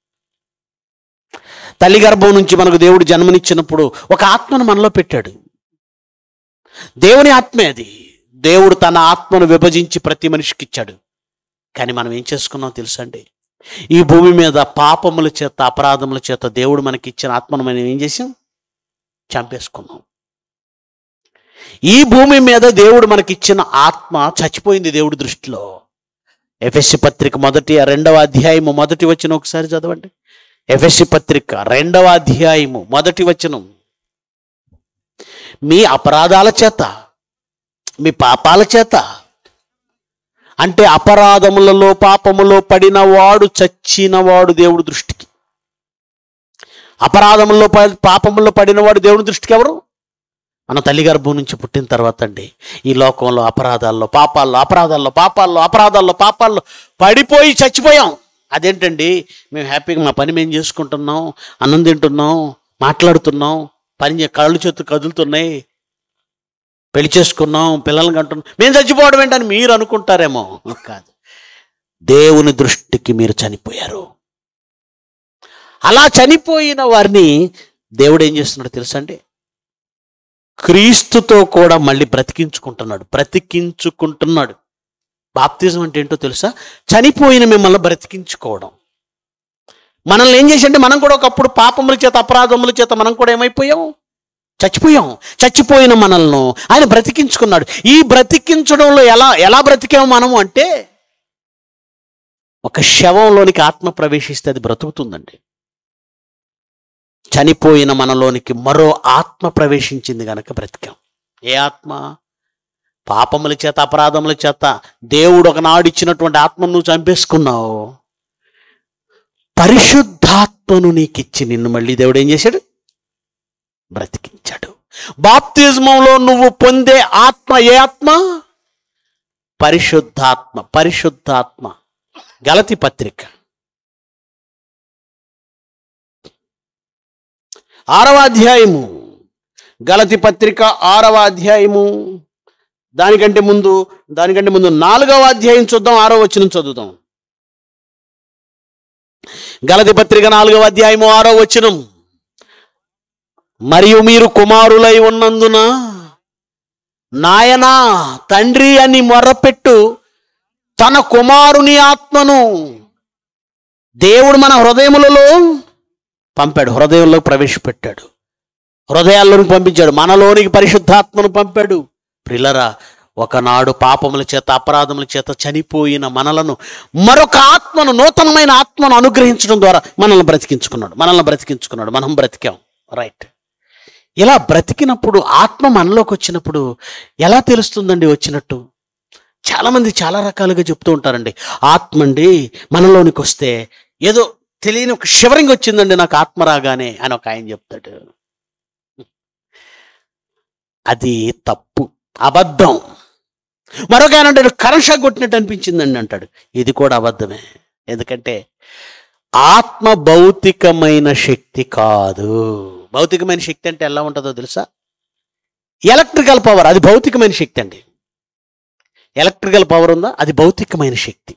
తల్లి గర్భం నుంచి మనకు దేవుడు జన్మనిచ్చినప్పుడు ఒక ఆత్మను మనలో పెట్టాడు దేవుని ఆత్మే అది దేవుడు తన ఆత్మను విభజించి ప్రతి మనిషికి ఇచ్చాడు కానీ మనం ఏం చేసుకున్నాం తెలుసండి ఈ భూమి మీద పాపముల చేత అపరాధముల చేత దేవుడు మనకి ఇచ్చిన ఆత్మను మనం ఏం చేసాం చంపేసుకున్నాం ఈ భూమి మీద దేవుడు మనకిచ్చిన ఆత్మ చచ్చిపోయింది దేవుడి దృష్టిలో ఎఫ్ఎస్సి పత్రిక మొదటి రెండవ అధ్యాయము మొదటి వచనం ఒకసారి చదవండి ఎఫ్ఎస్సి పత్రిక రెండవ అధ్యాయము మొదటి వచనం మీ అపరాధాల చేత మీ పాపాల చేత అంటే అపరాధములలో పాపములో పడిన వాడు చచ్చిన వాడు దేవుడి దృష్టికి అపరాధముల్లో ప- పాపముల్లో పడిన వాడు దేవుడి దృష్టికి ఎవరు మన తల్లి గర్భం నుంచి పుట్టిన తర్వాత అండి ఈ లోకంలో అపరాధాల్లో పాపాల్లో అపరాధాల్లో పాపాల్లో అపరాధాల్లో పాపాల్లో పడిపోయి చచ్చిపోయాం అదేంటండి మేము హ్యాపీగా మా పని మేము చేసుకుంటున్నాం అన్నం తింటున్నాం మాట్లాడుతున్నాం పని చే- కళ్ళు చేతులు కదులుతున్నాయి పెళ్లి చేసుకున్నాం పిల్లల్ని కంటున్నాం మేము చచ్చిపోవడం ఏంటని మీరు అనుకుంటారేమో కాదు దేవుని దృష్టికి మీరు చనిపోయారు అలా చనిపోయిన వారిని దేవుడు ఏం చేస్తున్నాడు తెలుసండి క్రీస్తుతో కూడా మళ్ళీ బ్రతికించుకుంటున్నాడు బ్రతికించుకుంటున్నాడు బాప్తిజం అంటే ఏంటో తెలుసా చనిపోయిన మిమ్మల్ని బ్రతికించుకోవడం మనల్ని ఏం చేసంటే మనం కూడా ఒకప్పుడు పాపముల చేత అపరాధముల చేత మనం కూడా ఏమైపోయాం చచ్చిపోయాం చచ్చిపోయిన మనల్ని ఆయన బ్రతికించుకున్నాడు ఈ బ్రతికించడంలో ఎలా ఎలా బ్రతికాము మనము అంటే ఒక శవంలోనికి ఆత్మ ప్రవేశిస్తే అది బ్రతుకుతుందండి చనిపోయిన మనలోనికి మరో ఆత్మ ప్రవేశించింది గనక బ్రతికాం ఏ ఆత్మ పాపముల చేత అపరాధముల చేత దేవుడు ఒకనాడు ఇచ్చినటువంటి ఆత్మను నువ్వు చంపేసుకున్నావు పరిశుద్ధాత్మను నీకిచ్చి నిన్ను మళ్ళీ దేవుడు ఏం చేశాడు బ్రతికించాడు బాప్తిజమంలో నువ్వు పొందే ఆత్మ ఏ ఆత్మ పరిశుద్ధాత్మ పరిశుద్ధాత్మ గలతి పత్రిక ఆరవ అధ్యాయము గలతి పత్రిక ఆరవ అధ్యాయము దానికంటే ముందు దానికంటే ముందు నాలుగవ అధ్యాయం చూద్దాం ఆరో వచ్చిన చదువుదాం గలతి పత్రిక నాలుగవ అధ్యాయము ఆరో వచనం మరియు మీరు కుమారులై ఉన్నందున నాయనా తండ్రి అని మొర్రపెట్టు తన కుమారుని ఆత్మను దేవుడు మన హృదయములలో పంపాడు హృదయంలో ప్రవేశపెట్టాడు హృదయాల్లోనికి పంపించాడు మనలోనికి పరిశుద్ధాత్మను పంపాడు ప్రిలరా ఒకనాడు పాపముల చేత అపరాధముల చేత చనిపోయిన మనలను మరొక ఆత్మను నూతనమైన ఆత్మను అనుగ్రహించడం ద్వారా మనల్ని బ్రతికించుకున్నాడు మనల్ని బ్రతికించుకున్నాడు మనం బ్రతికాం రైట్ ఇలా బ్రతికినప్పుడు ఆత్మ మనలోకి వచ్చినప్పుడు ఎలా తెలుస్తుందండి వచ్చినట్టు చాలామంది చాలా రకాలుగా చెప్తూ ఉంటారండి ఆత్మ అండి మనలోనికి వస్తే ఏదో తెలియని ఒక షివరింగ్ వచ్చిందండి నాకు ఆత్మ రాగానే అని ఒక ఆయన చెప్తాడు అది తప్పు అబద్ధం మరొక ఆయన అంటాడు కరెంట్ షాక్ కొట్టినట్టు అనిపించిందండి అంటాడు ఇది కూడా అబద్ధమే ఎందుకంటే ఆత్మ భౌతికమైన శక్తి కాదు భౌతికమైన శక్తి అంటే ఎలా ఉంటుందో తెలుసా ఎలక్ట్రికల్ పవర్ అది భౌతికమైన శక్తి అండి ఎలక్ట్రికల్ పవర్ ఉందా అది భౌతికమైన శక్తి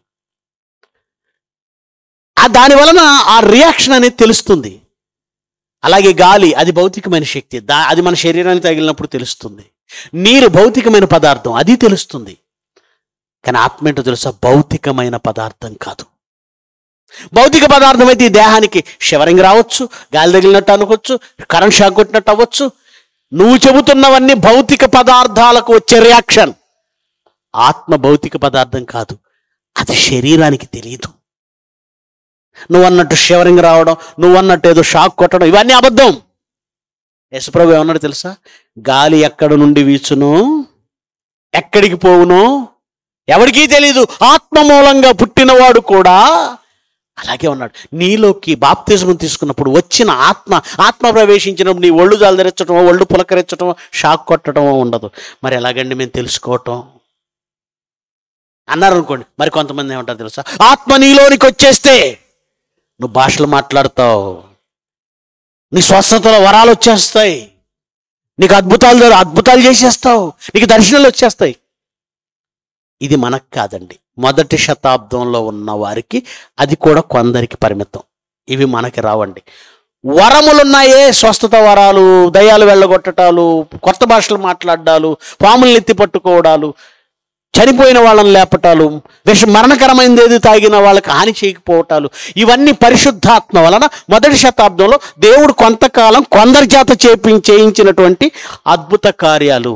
ఆ దాని వలన ఆ రియాక్షన్ అనేది తెలుస్తుంది అలాగే గాలి అది భౌతికమైన శక్తి దా అది మన శరీరానికి తగిలినప్పుడు తెలుస్తుంది నీరు భౌతికమైన పదార్థం అది తెలుస్తుంది కానీ ఆత్మ ఏంటో తెలుసా భౌతికమైన పదార్థం కాదు భౌతిక పదార్థం అయితే ఈ దేహానికి షివరింగ్ రావచ్చు గాలి తగిలినట్టు అనుకోవచ్చు కరెంట్ షాక్ కొట్టినట్టు అవ్వచ్చు నువ్వు చెబుతున్నవన్నీ భౌతిక పదార్థాలకు వచ్చే రియాక్షన్ ఆత్మ భౌతిక పదార్థం కాదు అది శరీరానికి తెలియదు నువ్వు అన్నట్టు షివరింగ్ రావడం నువ్వు అన్నట్టు ఏదో షాక్ కొట్టడం ఇవన్నీ అబద్ధం యశప్రభు ఏమన్నాడు తెలుసా గాలి ఎక్కడ నుండి వీచును ఎక్కడికి పోవును ఎవరికీ తెలీదు ఆత్మ మూలంగా పుట్టినవాడు కూడా అలాగే ఉన్నాడు నీలోకి బాప్తిజం తీసుకున్నప్పుడు వచ్చిన ఆత్మ ఆత్మ ప్రవేశించినప్పుడు నీ ఒళ్ళు జాలదరించడం ఒళ్ళు పులకరించడం షాక్ కొట్టడం ఉండదు మరి ఎలాగండి మేము తెలుసుకోవటం అన్నారు అనుకోండి మరి కొంతమంది ఏమంటారు తెలుసా ఆత్మ నీలోనికి వచ్చేస్తే నువ్వు భాషలు మాట్లాడతావు నీ స్వస్థతలో వరాలు వచ్చేస్తాయి నీకు అద్భుతాలు జరు- అద్భుతాలు చేసేస్తావు నీకు దర్శనాలు వచ్చేస్తాయి ఇది మనకు కాదండి మొదటి శతాబ్దంలో ఉన్న వారికి అది కూడా కొందరికి పరిమితం ఇవి మనకి రావండి వరములున్నాయే స్వస్థత వరాలు దయాలు వెళ్ళగొట్టటాలు కొత్త భాషలు మాట్లాడాలు పాములు ఎత్తి పట్టుకోవడాలు చనిపోయిన వాళ్ళని లేపటాలు విష మరణకరమైనది ఏది తాగిన వాళ్ళకి హాని చేయకపోవటాలు ఇవన్నీ పరిశుద్ధాత్మ వలన మొదటి శతాబ్దంలో దేవుడు కొంతకాలం కొందరి చేత చేపి చేయించినటువంటి అద్భుత కార్యాలు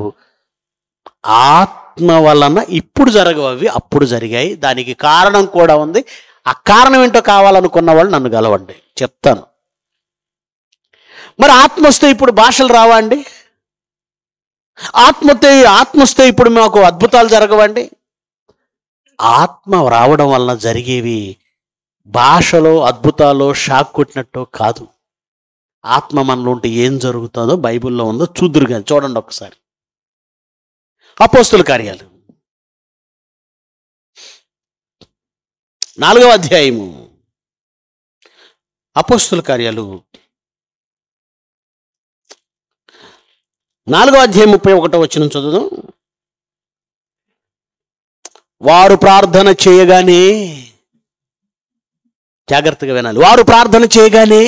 ఆత్మ వలన ఇప్పుడు జరగవు అవి అప్పుడు జరిగాయి దానికి కారణం కూడా ఉంది ఆ కారణం ఏంటో కావాలనుకున్న వాళ్ళు నన్ను గలవండి చెప్తాను మరి ఆత్మ వస్తే ఇప్పుడు భాషలు రావా అండి ఆత్మతే ఆత్మ వస్తే ఇప్పుడు మాకు అద్భుతాలు జరగవండి ఆత్మ రావడం వలన జరిగేవి భాషలో అద్భుతాలు షాక్ కొట్టినట్టు కాదు ఆత్మ మనలో ఉంటే ఏం జరుగుతుందో బైబిల్లో ఉందో చూద్దురు కానీ చూడండి ఒకసారి అపోస్తుల కార్యాలు నాలుగవ అధ్యాయము అపోస్తుల కార్యాలు నాలుగవ అధ్యాయం ముప్పై ఒకటో వచ్చిన చదువుదాం వారు ప్రార్థన చేయగానే జాగ్రత్తగా వినాలి వారు ప్రార్థన చేయగానే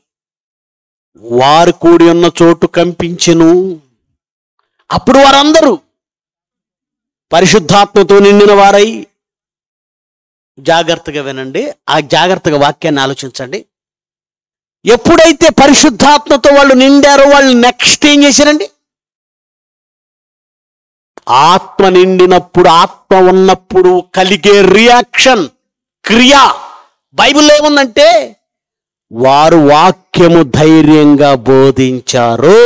వారు కూడి ఉన్న చోటు కంపించెను అప్పుడు వారందరూ పరిశుద్ధాత్మతో నిండిన వారై జాగ్రత్తగా వినండి ఆ జాగ్రత్తగా వాక్యాన్ని ఆలోచించండి ఎప్పుడైతే పరిశుద్ధాత్మతో వాళ్ళు నిండారో వాళ్ళు నెక్స్ట్ ఏం చేశారండి ఆత్మ నిండినప్పుడు ఆత్మ ఉన్నప్పుడు కలిగే రియాక్షన్ క్రియ బైబిల్లో ఏముందంటే వారు వాక్యము ధైర్యంగా బోధించారు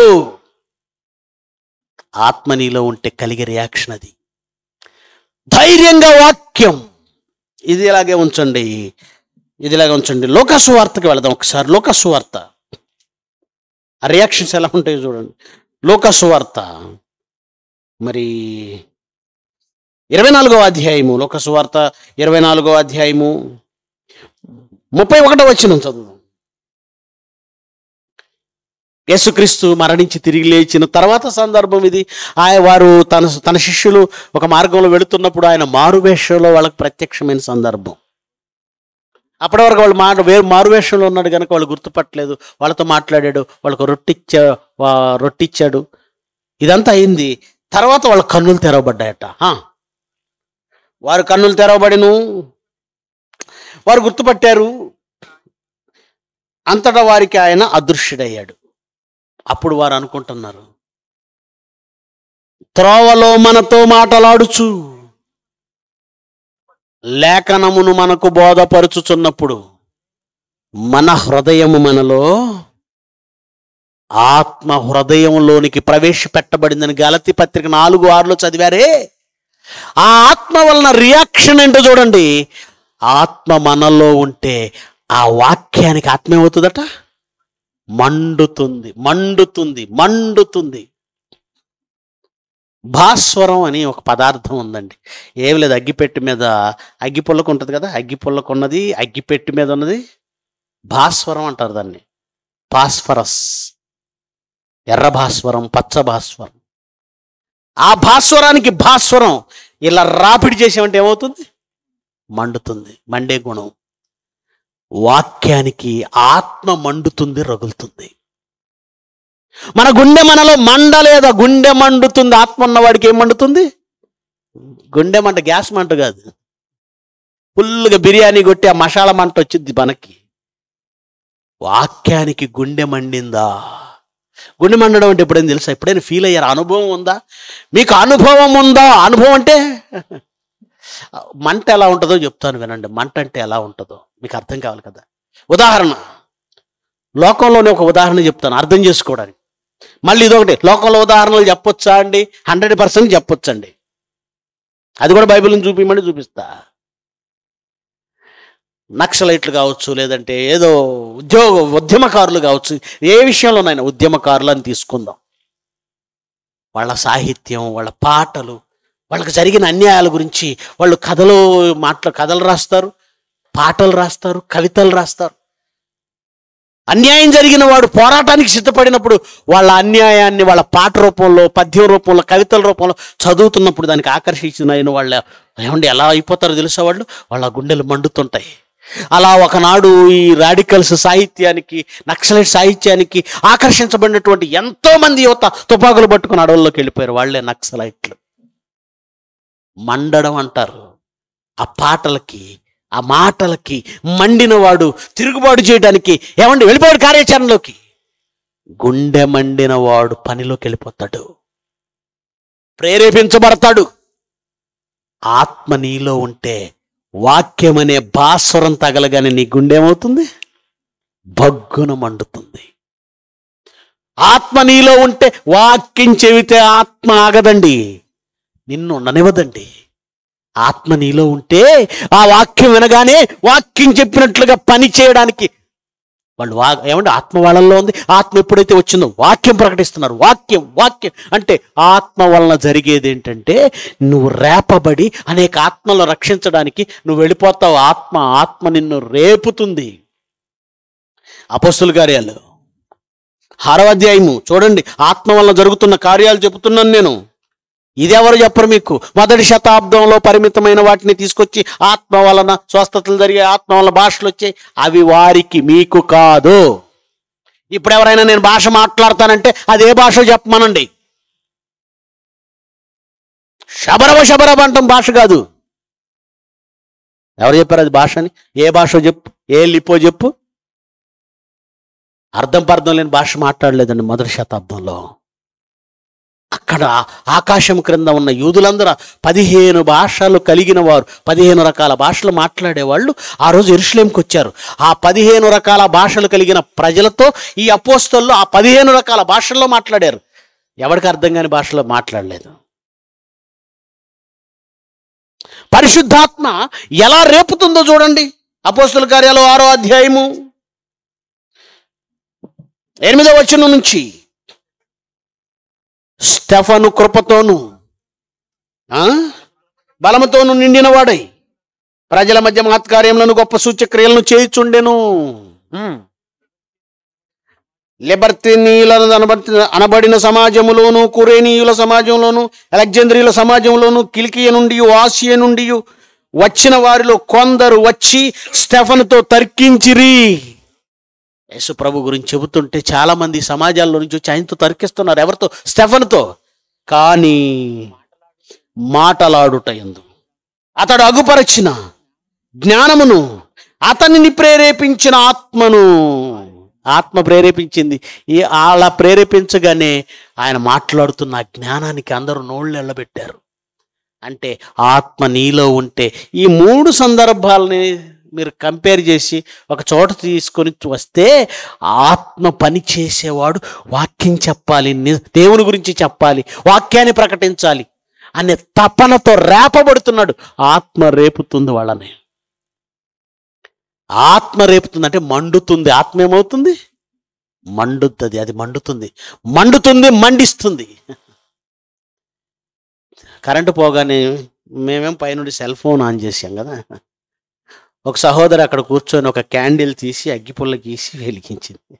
ఆత్మ నీలో ఉంటే కలిగే రియాక్షన్ అది ధైర్యంగా వాక్యం ఇది ఇలాగే ఉంచండి ఇది ఇలాగే ఉంచండి లోకసు వార్తకి వెళదాం ఒకసారి లోకసు వార్త ఆ రియాక్షన్స్ ఎలా ఉంటాయో చూడండి లోకసు వార్త మరి ఇరవై నాలుగో అధ్యాయము లోకసు వార్త ఇరవై నాలుగో అధ్యాయము ముప్పై ఒకటో వచ్చిన చదువు యేసుక్రీస్తు మరణించి తిరిగి లేచిన తర్వాత సందర్భం ఇది ఆయన వారు తన తన శిష్యులు ఒక మార్గంలో వెళుతున్నప్పుడు ఆయన మారువేషంలో వాళ్ళకి ప్రత్యక్షమైన సందర్భం అప్పటి వరకు వాళ్ళు మాట వేరు మారువేషంలో ఉన్నాడు కనుక వాళ్ళు గుర్తుపట్టలేదు వాళ్ళతో మాట్లాడాడు వాళ్ళకు రొట్టిచ్చా వా- రొట్టిచ్చాడు ఇదంతా అయింది తర్వాత వాళ్ళ కన్నులు తెరవబడ్డాయట ఆ. వారు కన్నులు తెరవబడిను వారు గుర్తుపట్టారు అంతటా వారికి ఆయన అదృశ్యుడయ్యాడు అప్పుడు వారు అనుకుంటున్నారు త్రోవలో మనతో మాటలాడుచు లేఖనమును మనకు బోధపరుచుచున్నప్పుడు మన హృదయము మనలో ఆత్మ హృదయంలోనికి ప్రవేశపెట్టబడిందని గలతి పత్రిక నాలుగు ఆరులో చదివారే ఆ ఆత్మ వలన రియాక్షన్ ఏంటో చూడండి ఆత్మ మనలో ఉంటే ఆ వాక్యానికి ఆత్మ ఏమవుతుందట మండుతుంది మండుతుంది మండుతుంది భాస్వరం అని ఒక పదార్థం ఉందండి ఏమి లేదు అగ్గిపెట్టి మీద అగ్గిపుల్లకు ఉంటుంది కదా అగ్గిపుల్లకు ఉన్నది అగ్గిపెట్టి మీద ఉన్నది భాస్వరం అంటారు దాన్ని భాస్వరస్ ఎర్ర భాస్వరం పచ్చ భాస్వరం ఆ భాస్వరానికి భాస్వరం ఇలా రాపిడి చేసామంటే ఏమవుతుంది మండుతుంది మండే గుణం వాక్యానికి ఆత్మ మండుతుంది రగులుతుంది మన గుండె మనలో మండలేదా గుండె మండుతుంది ఆత్మ ఉన్నవాడికి ఏం మండుతుంది గుండె మంట గ్యాస్ మంట కాదు ఫుల్గా బిర్యానీ కొట్టి ఆ మసాలా మంట వచ్చింది మనకి వాక్యానికి గుండె మండిందా గుండె మండడం అంటే ఎప్పుడైనా తెలుసా ఎప్పుడైనా ఫీల్ అయ్యారు అనుభవం ఉందా మీకు అనుభవం ఉందా అనుభవం అంటే మంట ఎలా ఉంటుందో చెప్తాను వినండి మంట అంటే ఎలా ఉంటుందో మీకు అర్థం కావాలి కదా ఉదాహరణ లోకంలోనే ఒక ఉదాహరణ చెప్తాను అర్థం చేసుకోవడానికి మళ్ళీ ఇదొకటి లోకంలో ఉదాహరణలు చెప్పొచ్చా అండి హండ్రెడ్ పర్సెంట్ చెప్పొచ్చండి అది కూడా బైబిల్ని చూపించమని చూపిస్తా నక్సలైట్లు కావచ్చు లేదంటే ఏదో ఉద్యోగ ఉద్యమకారులు కావచ్చు ఏ విషయంలోనైనా ఉద్యమకారులు అని తీసుకుందాం వాళ్ళ సాహిత్యం వాళ్ళ పాటలు వాళ్ళకి జరిగిన అన్యాయాల గురించి వాళ్ళు కథలు మాట్లా కథలు రాస్తారు పాటలు రాస్తారు కవితలు రాస్తారు అన్యాయం జరిగిన వాడు పోరాటానికి సిద్ధపడినప్పుడు వాళ్ళ అన్యాయాన్ని వాళ్ళ పాట రూపంలో పద్యం రూపంలో కవితల రూపంలో చదువుతున్నప్పుడు దానికి ఆకర్షించిన వాళ్ళ ఏమండి ఎలా అయిపోతారో తెలుసా వాళ్ళు వాళ్ళ గుండెలు మండుతుంటాయి అలా ఒకనాడు ఈ రాడికల్స్ సాహిత్యానికి నక్సలైట్ సాహిత్యానికి ఆకర్షించబడినటువంటి ఎంతో మంది యువత తుపాకులు పట్టుకుని అడవుల్లోకి వెళ్ళిపోయారు వాళ్ళే నక్సలైట్లు మండడం అంటారు ఆ పాటలకి ఆ మాటలకి మండినవాడు తిరుగుబాటు చేయడానికి ఏమండి వెళ్ళిపోయాడు కార్యాచరణలోకి గుండె మండిన వాడు పనిలోకి వెళ్ళిపోతాడు ప్రేరేపించబడతాడు ఆత్మ నీలో ఉంటే వాక్యం అనే భాస్వరం తగలగానే నీ గుండె ఏమవుతుంది భగ్గున మండుతుంది ఆత్మ నీలో ఉంటే వాక్యం చెబితే ఆత్మ ఆగదండి నిన్ను ఉండనివ్వదండి ఆత్మ నీలో ఉంటే ఆ వాక్యం వినగానే వాక్యం చెప్పినట్లుగా పని చేయడానికి వాళ్ళు వా ఏమంటే ఆత్మ వాళ్ళల్లో ఉంది ఆత్మ ఎప్పుడైతే వచ్చిందో వాక్యం ప్రకటిస్తున్నారు వాక్యం వాక్యం అంటే ఆత్మ వలన జరిగేది ఏంటంటే నువ్వు రేపబడి అనేక ఆత్మలను రక్షించడానికి నువ్వు వెళ్ళిపోతావు ఆత్మ ఆత్మ నిన్ను రేపుతుంది అపస్సుల కార్యాలు ఆరవ అధ్యాయము చూడండి ఆత్మ వలన జరుగుతున్న కార్యాలు చెబుతున్నాను నేను ఇదెవరు చెప్పరు మీకు మొదటి శతాబ్దంలో పరిమితమైన వాటిని తీసుకొచ్చి ఆత్మ వలన స్వస్థతలు జరిగే ఆత్మ వలన భాషలు వచ్చాయి అవి వారికి మీకు కాదు ఇప్పుడు ఎవరైనా నేను భాష మాట్లాడతానంటే అది ఏ భాష చెప్పమనండి శబరవ శబరవ అంటాం భాష కాదు ఎవరు చెప్పారు అది భాష అని ఏ భాష చెప్పు ఏ లిపో చెప్పు అర్థం పర్థం లేని భాష మాట్లాడలేదండి మొదటి శతాబ్దంలో అక్కడ ఆకాశం క్రింద ఉన్న యూదులందరూ పదిహేను భాషలు కలిగిన వారు పదిహేను రకాల భాషలు మాట్లాడేవాళ్ళు ఆ రోజు ఎరుషులేంకి వచ్చారు ఆ పదిహేను రకాల భాషలు కలిగిన ప్రజలతో ఈ అపోస్తల్లో ఆ పదిహేను రకాల భాషల్లో మాట్లాడారు ఎవరికి అర్థం కాని భాషలో మాట్లాడలేదు పరిశుద్ధాత్మ ఎలా రేపుతుందో చూడండి అపోస్తుల కార్యాలు ఆరో అధ్యాయము ఎనిమిదో వచనం నుంచి స్టెఫను కృపతోను ఆ? బలముతోను నిండిన వాడై ప్రజల మధ్య మహత్కార్యములను గొప్ప సూచక్రియలను చేయుచుండెను ఉమ్. లిబర్తీనీయులను అనబడి అనబడిన సమాజములోను కురేనీయుల సమాజంలోను అలెగ్జాంద్రియుల సమాజంలోను కిలికియ నుండి ఆసియ నుండి వచ్చిన వారిలో కొందరు వచ్చి స్టెఫనుతో తర్కించిరి యేసు ప్రభు గురించి చెబుతుంటే చాలా మంది సమాజాల్లో నుంచి వచ్చి ఆయనతో తర్కిస్తున్నారు ఎవరితో స్టెఫన్తో కానీ మాటలాడుట ఎందు అతడు అగుపరచిన జ్ఞానమును అతనిని ప్రేరేపించిన ఆత్మను ఆత్మ ప్రేరేపించింది ఈ అలా ప్రేరేపించగానే ఆయన మాట్లాడుతున్న ఆ జ్ఞానానికి అందరూ నోళ్ళు ఎళ్ళబెట్టారు అంటే ఆత్మ నీలో ఉంటే ఈ మూడు సందర్భాలని మీరు కంపేర్ చేసి ఒక చోట తీసుకొని వస్తే ఆత్మ పని చేసేవాడు వాక్యం చెప్పాలి ని- దేవుని గురించి చెప్పాలి వాక్యాన్ని ప్రకటించాలి అనే తపనతో రేపబడుతున్నాడు ఆత్మ రేపుతుంది వాళ్ళని ఆత్మ రేపుతుంది అంటే మండుతుంది ఆత్మ ఏమవుతుంది మండుతుంది అది మండుతుంది మండుతుంది మండిస్తుంది కరెంటు పోగానే మేమేం పైనుండి సెల్ ఫోన్ ఆన్ చేసాం కదా ఒక సహోదరు అక్కడ కూర్చొని ఒక క్యాండిల్ తీసి అగ్గిపుల్ల గీసి వెలిగించింది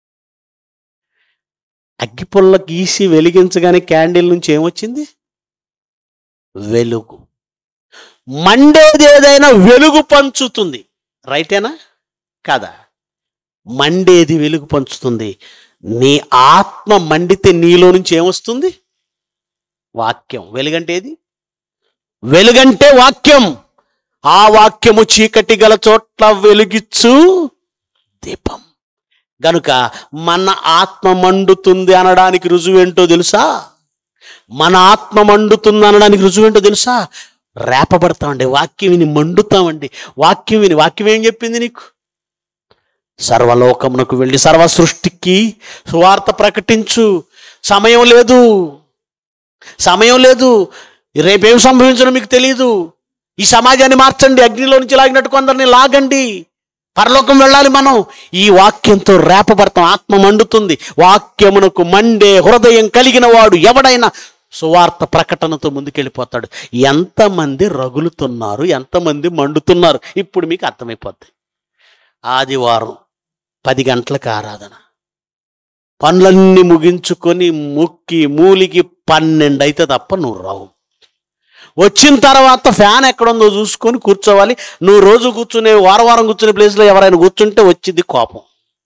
అగ్గిపుల్ల గీసి వెలిగించగానే క్యాండిల్ నుంచి ఏమొచ్చింది వెలుగు మండేది ఏదైనా వెలుగు పంచుతుంది రైటేనా కాదా మండేది వెలుగు పంచుతుంది నీ ఆత్మ మండితే నీలో నుంచి ఏమొస్తుంది వాక్యం వెలుగంటే ఏది వెలుగంటే వాక్యం ఆ వాక్యము చీకటి గల చోట్ల వెలుగిచ్చు దీపం గనుక మన ఆత్మ మండుతుంది అనడానికి రుజువేంటో తెలుసా మన ఆత్మ మండుతుంది అనడానికి రుజువేంటో తెలుసా రేపబడతామండి వాక్యం విని మండుతామండి వాక్యం విని వాక్యం ఏం చెప్పింది నీకు సర్వలోకమునకు వెళ్ళి సర్వ సృష్టికి సువార్త ప్రకటించు సమయం లేదు సమయం లేదు రేపేం సంభవించడం మీకు తెలియదు ఈ సమాజాన్ని మార్చండి అగ్నిలో నుంచి లాగినట్టు కొందరిని లాగండి పరలోకం వెళ్ళాలి మనం ఈ వాక్యంతో రేపబడతాం ఆత్మ మండుతుంది వాక్యమునకు మండే హృదయం కలిగిన వాడు ఎవడైనా సువార్త ప్రకటనతో ముందుకెళ్ళిపోతాడు ఎంతమంది రగులుతున్నారు ఎంతమంది మండుతున్నారు ఇప్పుడు మీకు అర్థమైపోద్ది ఆదివారం పది గంటలకు ఆరాధన పనులన్నీ ముగించుకొని ముక్కి మూలికి పన్నెండు అయితే తప్ప నువ్వు రావు వచ్చిన తర్వాత ఫ్యాన్ ఎక్కడుందో చూసుకొని కూర్చోవాలి నువ్వు రోజు కూర్చునే వారం వారం కూర్చునే ప్లేస్లో ఎవరైనా కూర్చుంటే వచ్చింది కోపం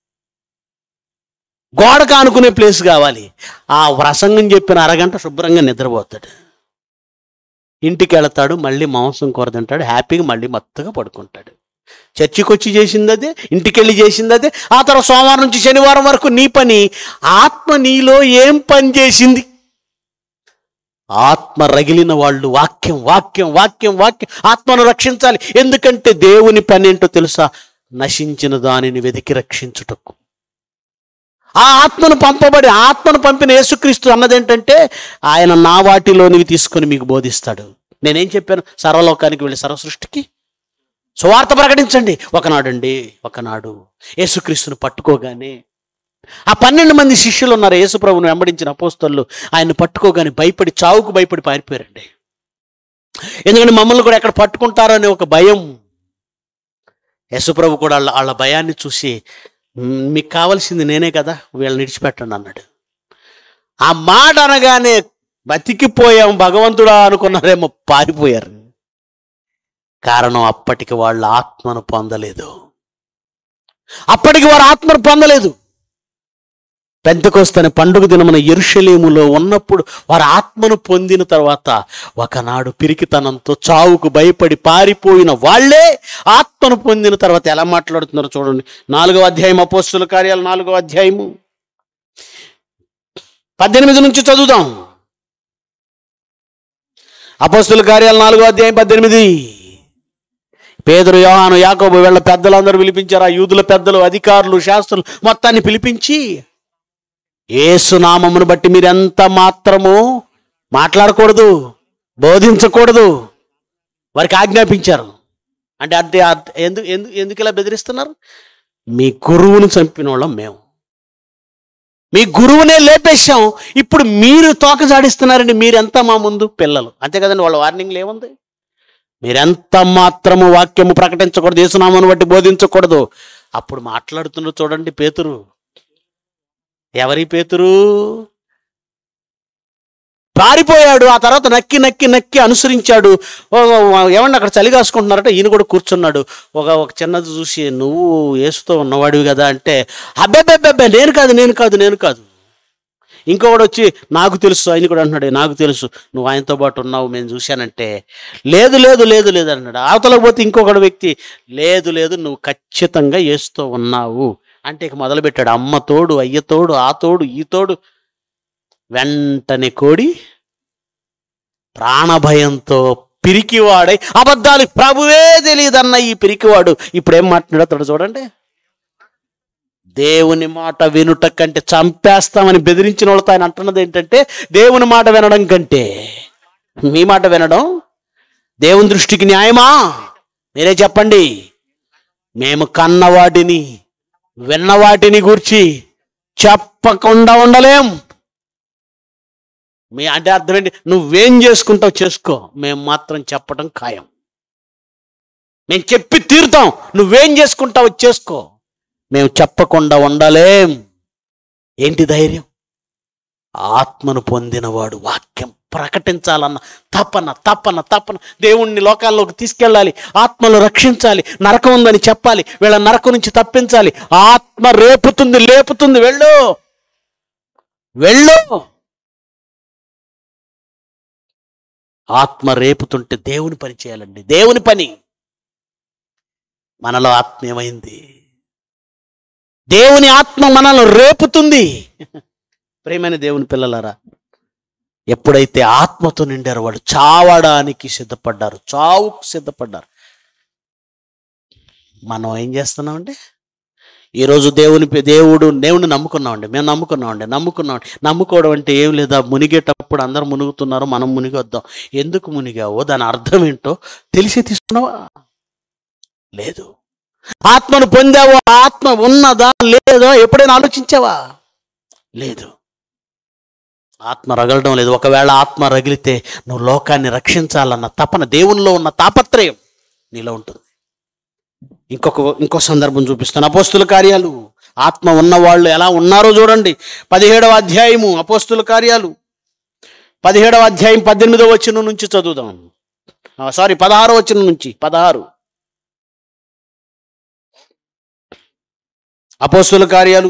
గోడకు ఆనుకునే ప్లేస్ కావాలి ఆ ప్రసంగం చెప్పిన అరగంట శుభ్రంగా నిద్రపోతాడు ఇంటికి వెళతాడు మళ్ళీ మాంసం కూర తింటాడు హ్యాపీగా మళ్ళీ మత్తుగా పడుకుంటాడు చర్చికి వచ్చి చేసింది అదే ఇంటికి వెళ్ళి చేసింది అదే ఆ తర్వాత సోమవారం నుంచి శనివారం వరకు నీ పని ఆత్మ నీలో ఏం పని చేసింది ఆత్మ రగిలిన వాళ్ళు వాక్యం వాక్యం వాక్యం వాక్యం ఆత్మను రక్షించాలి ఎందుకంటే దేవుని పని ఏంటో తెలుసా నశించిన దానిని వెతికి రక్షించుటకు ఆ ఆత్మను పంపబడి ఆత్మను పంపిన యేసుక్రీస్తు అన్నదేంటంటే ఆయన నా వాటిలోనివి తీసుకొని మీకు బోధిస్తాడు నేనేం చెప్పాను సర్వలోకానికి వెళ్ళి సర్వ సృష్టికి సువార్త ప్రకటించండి ఒకనాడండి ఒకనాడు యేసుక్రీస్తును పట్టుకోగానే ఆ పన్నెండు మంది శిష్యులు ఉన్నారు యేసుప్రభుని వెంబడించిన అపోస్తలు ఆయన్ని పట్టుకోగానే భయపడి చావుకు భయపడి పారిపోయారండి ఎందుకంటే మమ్మల్ని కూడా ఎక్కడ పట్టుకుంటారో అనే ఒక భయం యేసుప్రభు కూడా వాళ్ళ వాళ్ళ భయాన్ని చూసి "మ్, మీకు కావాల్సింది నేనే కదా వీళ్ళని విడిచిపెట్టండి అన్నాడు ఆ మాట అనగానే బతికిపోయాం భగవంతుడా అనుకున్నారేమో పారిపోయారు కారణం అప్పటికి వాళ్ళ ఆత్మను పొందలేదు అప్పటికి వారు ఆత్మను పొందలేదు పెంతకొస్తని పండుగ దినమున ఎరుషలేములో ఉన్నప్పుడు వారు ఆత్మను పొందిన తర్వాత ఒకనాడు పిరికితనంతో చావుకు భయపడి పారిపోయిన వాళ్ళే ఆత్మను పొందిన తర్వాత ఎలా మాట్లాడుతున్నారో చూడండి నాలుగవ అధ్యాయం అపోస్తుల కార్యాలు నాలుగవ అధ్యాయము పద్దెనిమిది నుంచి చదువుదాం అపోస్తుల కార్యాలు నాలుగో అధ్యాయం పద్దెనిమిది పేదరు యోహాను యాకోబు వీళ్ళ పెద్దలందరూ పిలిపించారు ఆ యూదుల పెద్దలు అధికారులు శాస్త్రులు మొత్తాన్ని పిలిపించి ఏసునామమును బట్టి మీరు ఎంత మాత్రము మాట్లాడకూడదు బోధించకూడదు వారికి ఆజ్ఞాపించారు అంటే అంటే అర్థ- ఎందుకు ఎందుకు ఎందుకు ఇలా బెదిరిస్తున్నారు మీ గురువును చంపిన వాళ్ళం మేము మీ గురువునే లేపేశాం ఇప్పుడు మీరు తోక జాడిస్తున్నారండి మీరెంత మా ముందు పిల్లలు అంతే కదండి వాళ్ళ వార్నింగ్లు ఏముంది మీరెంత మాత్రము వాక్యము ప్రకటించకూడదు యేసునామను బట్టి బోధించకూడదు అప్పుడు మాట్లాడుతున్నారు చూడండి పేతురు ఎవరి పేతురు పారిపోయాడు ఆ తర్వాత నక్కి నక్కి నక్కి అనుసరించాడు ఓ, ఓ, ఏమన్నా అక్కడ చలి కాసుకుంటున్నారట ఈయన కూడా కూర్చున్నాడు ఒక ఒక చిన్నది చూసి నువ్వు ఏసుతో ఉన్నవాడివి కదా అంటే అబ్బెబ్బెబ్బెబ్బే నేను కాదు నేను కాదు నేను కాదు ఇంకొకడు వచ్చి నాకు తెలుసు ఆయన కూడా అంటున్నాడు నాకు తెలుసు నువ్వు ఆయనతో పాటు ఉన్నావు నేను చూశానంటే లేదు లేదు లేదు లేదు అన్నాడు అవతలకు పోతే ఇంకొకడు వ్యక్తి లేదు లేదు నువ్వు ఖచ్చితంగా ఏసుతో ఉన్నావు అంటే ఇక మొదలుపెట్టాడు అమ్మ తోడు అయ్య తోడు ఆ తోడు ఈ తోడు వెంటనే కోడి ప్రాణభయంతో పిరికివాడై అబద్ధాలు ప్రభువే తెలియదన్న ఈ పిరికివాడు ఇప్పుడు ఏం మాట్లాడుతాడు చూడండి దేవుని మాట వినుట కంటే చంపేస్తామని బెదిరించిన వాళ్ళతో ఆయన అంటున్నది ఏంటంటే దేవుని మాట వినడం కంటే మీ మాట వినడం దేవుని దృష్టికి న్యాయమా మీరే చెప్పండి మేము కన్న వాటిని విన్న వాటిని గూర్చి చెప్పకుండా ఉండలేం మీ అంటే అర్థం ఏంటి నువ్వేం చేసుకుంటావు చేసుకో మేము మాత్రం చెప్పడం ఖాయం మేము చెప్పి తీరుతాం నువ్వేం చేసుకుంటావు చేసుకో మేము చెప్పకుండా ఉండలేం ఏంటి ధైర్యం ఆత్మను పొందినవాడు వాక్యం ప్రకటించాలన్న తపన తపన తపన దేవుణ్ణి లోకాల్లోకి తీసుకెళ్ళాలి ఆత్మను రక్షించాలి నరకం ఉందని చెప్పాలి వీళ్ళ నరకం నుంచి తప్పించాలి ఆత్మ రేపుతుంది లేపుతుంది వెళ్ళు వెళ్ళు ఆత్మ రేపుతుంటే దేవుని పని చేయాలండి దేవుని పని మనలో ఆత్మ ఏమైంది దేవుని ఆత్మ మనలో రేపుతుంది ప్రేమైన దేవుని పిల్లలారా ఎప్పుడైతే ఆత్మతో నిండారో వాడు చావడానికి సిద్ధపడ్డారు చావుకు సిద్ధపడ్డారు మనం ఏం చేస్తున్నామంటే ఈరోజు దేవుని పే- దేవుడు దేవుని నమ్ముకున్నామండి మేము నమ్ముకున్నామండి నమ్ముకున్నాం నమ్ముకోవడం అంటే ఏం లేదా మునిగేటప్పుడు అందరూ మునుగుతున్నారు మనం మునిగొద్దాం ఎందుకు మునిగావో దాని అర్థం ఏంటో తెలిసి తీసుకున్నావా లేదు ఆత్మను పొందావో ఆత్మ ఉన్నదా లేదో ఎప్పుడైనా ఆలోచించావా లేదు ఆత్మ రగలడం లేదు ఒకవేళ ఆత్మ రగిలితే నువ్వు లోకాన్ని రక్షించాలన్న తపన దేవునిలో ఉన్న తాపత్రయం నీలో ఉంటుంది ఇంకొక ఇంకో సందర్భం చూపిస్తాను అపోస్తుల కార్యాలు ఆత్మ ఉన్నవాళ్ళు ఎలా ఉన్నారో చూడండి పదిహేడవ అధ్యాయము అపోస్తుల కార్యాలు పదిహేడవ అధ్యాయం పద్దెనిమిదవ వచనం నుంచి చదువుదాం ఆ, సారీ పదహారో వచనం నుంచి పదహారు అపోస్తుల కార్యాలు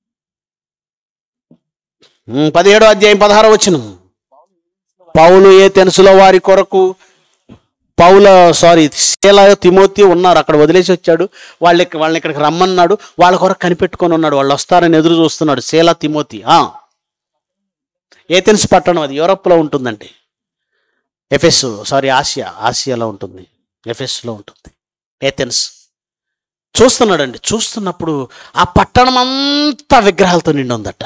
ఉమ్, పదిహేడో అధ్యాయం పదహారో వచనం పౌలు ఏ తెనుసులో వారి కొరకు పౌల సారీ శీల తిమోతి ఉన్నారు అక్కడ వదిలేసి వచ్చాడు వాళ్ళ వాళ్ళని ఇక్కడికి రమ్మన్నాడు వాళ్ళ కొరకు కనిపెట్టుకొని ఉన్నాడు వాళ్ళు వస్తారని ఎదురు చూస్తున్నాడు శీల తిమోతి ఆ. ఏథెన్స్ పట్టణం అది యూరప్లో ఉంటుందండి ఎఫెస్ సారీ ఆసియా ఆసియాలో ఉంటుంది ఎఫెస్లో ఉంటుంది ఏథెన్స్ చూస్తున్నాడండి చూస్తున్నప్పుడు ఆ పట్టణం అంతా విగ్రహాలతో నిండి ఉందట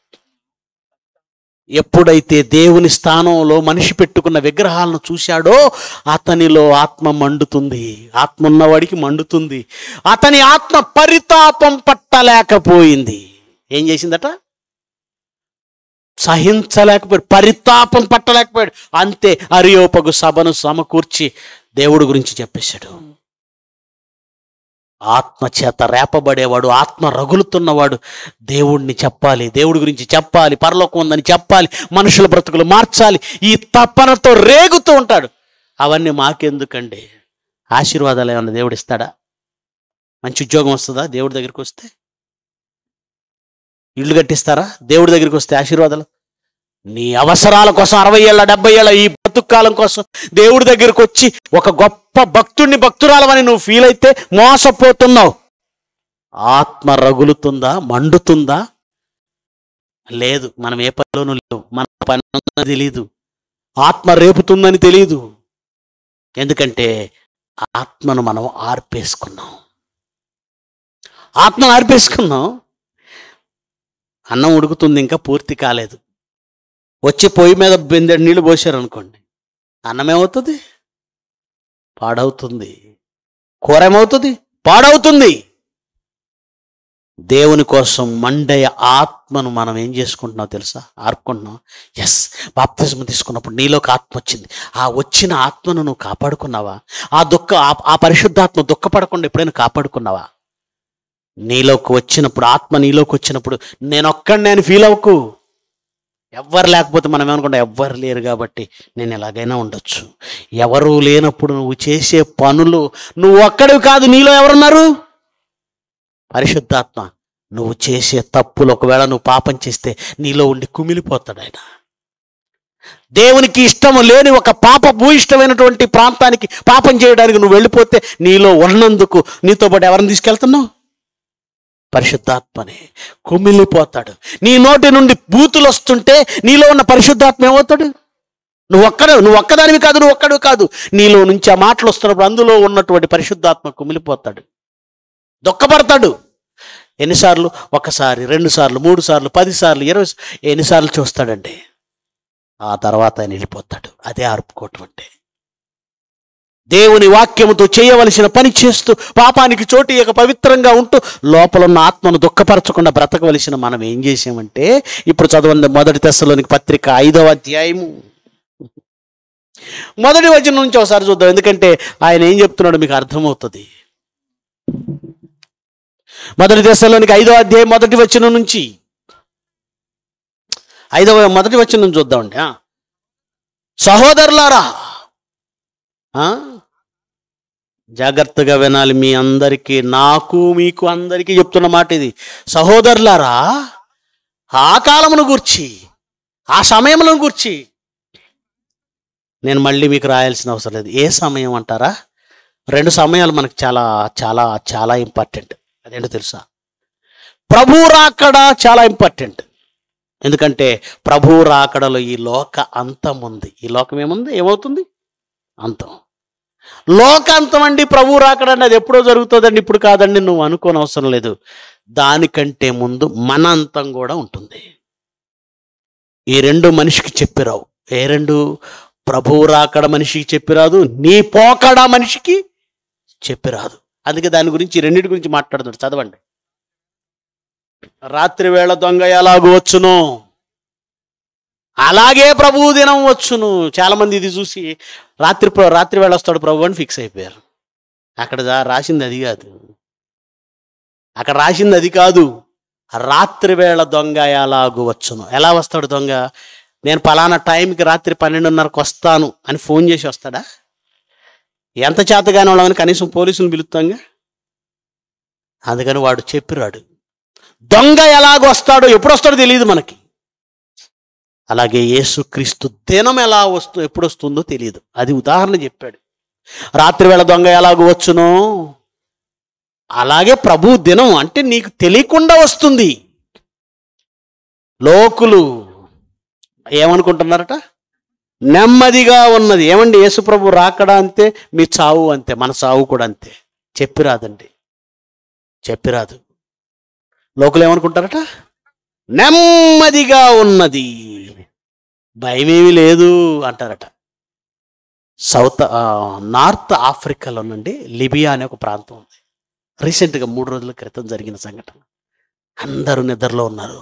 ఎప్పుడైతే దేవుని స్థానంలో మనిషి పెట్టుకున్న విగ్రహాలను చూశాడో అతనిలో ఆత్మ మండుతుంది ఆత్మ ఉన్నవాడికి మండుతుంది అతని ఆత్మ పరితాపం పట్టలేకపోయింది ఏం చేసిందట సహించలేకపోయాడు పరితాపం పట్టలేకపోయాడు అంతే అరియోపగు సభను సమకూర్చి దేవుడి గురించి చెప్పేశాడు ఆత్మ చేత రేపబడేవాడు ఆత్మ రగులుతున్నవాడు దేవుడిని చెప్పాలి దేవుడి గురించి చెప్పాలి పరలోకం ఉందని చెప్పాలి మనుషుల బ్రతుకులు మార్చాలి ఈ తపనతో రేగుతూ ఉంటాడు అవన్నీ మాకెందుకండి ఆశీర్వాదాలు ఏమన్నా దేవుడు ఇస్తాడా మంచి ఉద్యోగం వస్తుందా దేవుడి దగ్గరికి వస్తే ఇల్లు కట్టిస్తారా దేవుడి దగ్గరికి వస్తే ఆశీర్వాదాలు నీ అవసరాల కోసం అరవై ఏళ్ళ డెబ్బై ఏళ్ళ ఈ బ్రతుకాలం కోసం దేవుడి దగ్గరికి వచ్చి ఒక గొప్ప భక్తుడిని భక్తురాలమని నువ్వు ఫీల్ అయితే మోసపోతున్నావు ఆత్మ రగులుతుందా మండుతుందా లేదు మనం ఏ పనిలోనూ లేవు మన పని ఉందని తెలియదు ఆత్మ రేపుతుందని తెలియదు ఎందుకంటే ఆత్మను మనం ఆర్పేసుకున్నాం ఆత్మను ఆర్పేసుకున్నాం అన్నం ఉడుకుతుంది ఇంకా పూర్తి కాలేదు వచ్చి పొయ్యి మీద బిందెడు నీళ్లు పోసారు అనుకోండి అన్నం ఏమవుతుంది పాడవుతుంది కూర ఏమవుతుంది పాడవుతుంది దేవుని కోసం మండే ఆత్మను మనం ఏం చేసుకుంటున్నావు తెలుసా ఆర్పుకుంటున్నాం ఎస్ బాప్తిజం తీసుకున్నప్పుడు నీలోకి ఆత్మ వచ్చింది ఆ వచ్చిన ఆత్మను నువ్వు కాపాడుకున్నావా ఆ దుఃఖ ఆ- ఆ పరిశుద్ధాత్మ దుఃఖపడకుండా ఎప్పుడైనా కాపాడుకున్నావా నీలోకి వచ్చినప్పుడు ఆత్మ నీలోకి వచ్చినప్పుడు నేను ఒక్కడిని నేను ఫీల్ అవ్వకు ఎవ్వరు లేకపోతే మనం ఏమనుకుంటాం ఎవ్వరు లేరు కాబట్టి నేను ఎలాగైనా ఉండొచ్చు ఎవరు లేనప్పుడు నువ్వు చేసే పనులు నువ్వు ఒక్కడివి కాదు నీలో ఎవరున్నారు పరిశుద్ధాత్మ నువ్వు చేసే తప్పులు ఒకవేళ నువ్వు పాపం చేస్తే నీలో ఉండి కుమిలిపోతాడు ఆయన దేవునికి ఇష్టము లేని ఒక పాప భూయిష్టమైనటువంటి ప్రాంతానికి పాపం చేయడానికి నువ్వు వెళ్ళిపోతే నీలో ఉన్నందుకు నీతో పాటు ఎవరిని తీసుకెళ్తున్నావు పరిశుద్ధాత్మనే కుమిలిపోతాడు నీ నోటి నుండి బూతులు వస్తుంటే నీలో ఉన్న పరిశుద్ధాత్మ ఏమవుతాడు నువ్వు ఒక్కడు నువ్వు ఒక్కదానివి కాదు నువ్వు ఒక్కడు కాదు నీలో నుంచి ఆ మాటలు వస్తున్నప్పుడు అందులో ఉన్నటువంటి పరిశుద్ధాత్మ కుమిలిపోతాడు దుఃఖపడతాడు ఎన్నిసార్లు ఒకసారి రెండు సార్లు మూడు సార్లు పది సార్లు ఇరవై సా- ఎన్నిసార్లు చూస్తాడండి ఆ తర్వాత ఆయన వెళ్ళిపోతాడు అదే ఆర్పుకోవటం అంటే దేవుని వాక్యముతో చేయవలసిన పని చేస్తూ పాపానికి చోటు ఇక పవిత్రంగా ఉంటూ లోపల ఉన్న ఆత్మను దుఃఖపరచకుండా బ్రతకవలసిన మనం ఏం చేసామంటే ఇప్పుడు చదవండి మొదటి తెశలోనికి పత్రిక ఐదవ అధ్యాయము మొదటి వచనం నుంచి ఒకసారి చూద్దాం ఎందుకంటే ఆయన ఏం చెప్తున్నాడో మీకు అర్థమవుతుంది మొదటి దశలోనికి ఐదో అధ్యాయం మొదటి వచనం నుంచి ఐదవ మొదటి వచనం చూద్దామండి ఆ. సహోదరులారా ఆ? జాగ్రత్తగా వినాలి మీ అందరికీ నాకు మీకు అందరికీ చెప్తున్న మాట ఇది సహోదరులారా ఆ కాలమును గూర్చి ఆ సమయములను గూర్చి నేను మళ్ళీ మీకు రాయాల్సిన అవసరం లేదు ఏ సమయం అంటారా రెండు సమయాలు మనకు చాలా చాలా చాలా ఇంపార్టెంట్ అదేంటో తెలుసా ప్రభు రాకడ చాలా ఇంపార్టెంట్ ఎందుకంటే ప్రభు రాకడలో ఈ లోక అంతం ఉంది ఈ లోకం ఏముంది ఏమవుతుంది అంతం లోకాంతం అండి ప్రభు రాకడండి అది ఎప్పుడో జరుగుతుందండి ఇప్పుడు కాదండి నువ్వు అనుకోని అవసరం లేదు దానికంటే ముందు మన అంతం కూడా ఉంటుంది ఈ రెండు మనిషికి చెప్పిరావు ఏ రెండు ప్రభువు రాకడ మనిషికి చెప్పిరాదు నీ పోకడ మనిషికి చెప్పిరాదు అందుకే దాని గురించి ఈ రెండింటి గురించి మాట్లాడుతున్నాడు చదవండి రాత్రి వేళ దొంగ ఎలాగూ వచ్చును అలాగే ప్రభువు దినం వచ్చును చాలా మంది ఇది చూసి రాత్రి ప్ర- రాత్రి వేళ వస్తాడు ప్రభు అని ఫిక్స్ అయిపోయారు అక్కడ రా- రాసింది అది కాదు అక్కడ రాసింది అది కాదు రాత్రి వేళ దొంగ ఎలాగూ వచ్చును ఎలా వస్తాడు దొంగ నేను పలానా టైంకి రాత్రి పన్నెండున్నరకు వస్తాను అని ఫోన్ చేసి వస్తాడా ఎంత చేతగాని వాళ్ళని కనీసం పోలీసులు పిలుస్తాంగా అందుకని వాడు చెప్పిరాడు దొంగ ఎలాగ వస్తాడో ఎప్పుడు వస్తాడో తెలియదు మనకి అలాగే యేసుక్రీస్తు దినం ఎలా వస్తు ఎప్పుడు వస్తుందో తెలియదు అది ఉదాహరణ చెప్పాడు రాత్రి వేళ దొంగ ఎలాగ వచ్చునో అలాగే ప్రభు దినం అంటే నీకు తెలియకుండా వస్తుంది లోకులు ఏమనుకుంటున్నారట నెమ్మదిగా ఉన్నది ఏమండి యేసుప్రభు రాకడా అంతే మీ చావు అంతే మన చావు కూడా అంతే చెప్పిరాదండి చెప్పిరాదు లోకులు ఏమనుకుంటారట నెమ్మదిగా ఉన్నది భయమేమి లేదు అంటారట సౌత్ ఆ, నార్త్ ఆఫ్రికాలో నుండి లిబియా అనే ఒక ప్రాంతం ఉంది రీసెంట్గా మూడు రోజుల క్రితం జరిగిన సంఘటన అందరూ నిద్రలో ఉన్నారు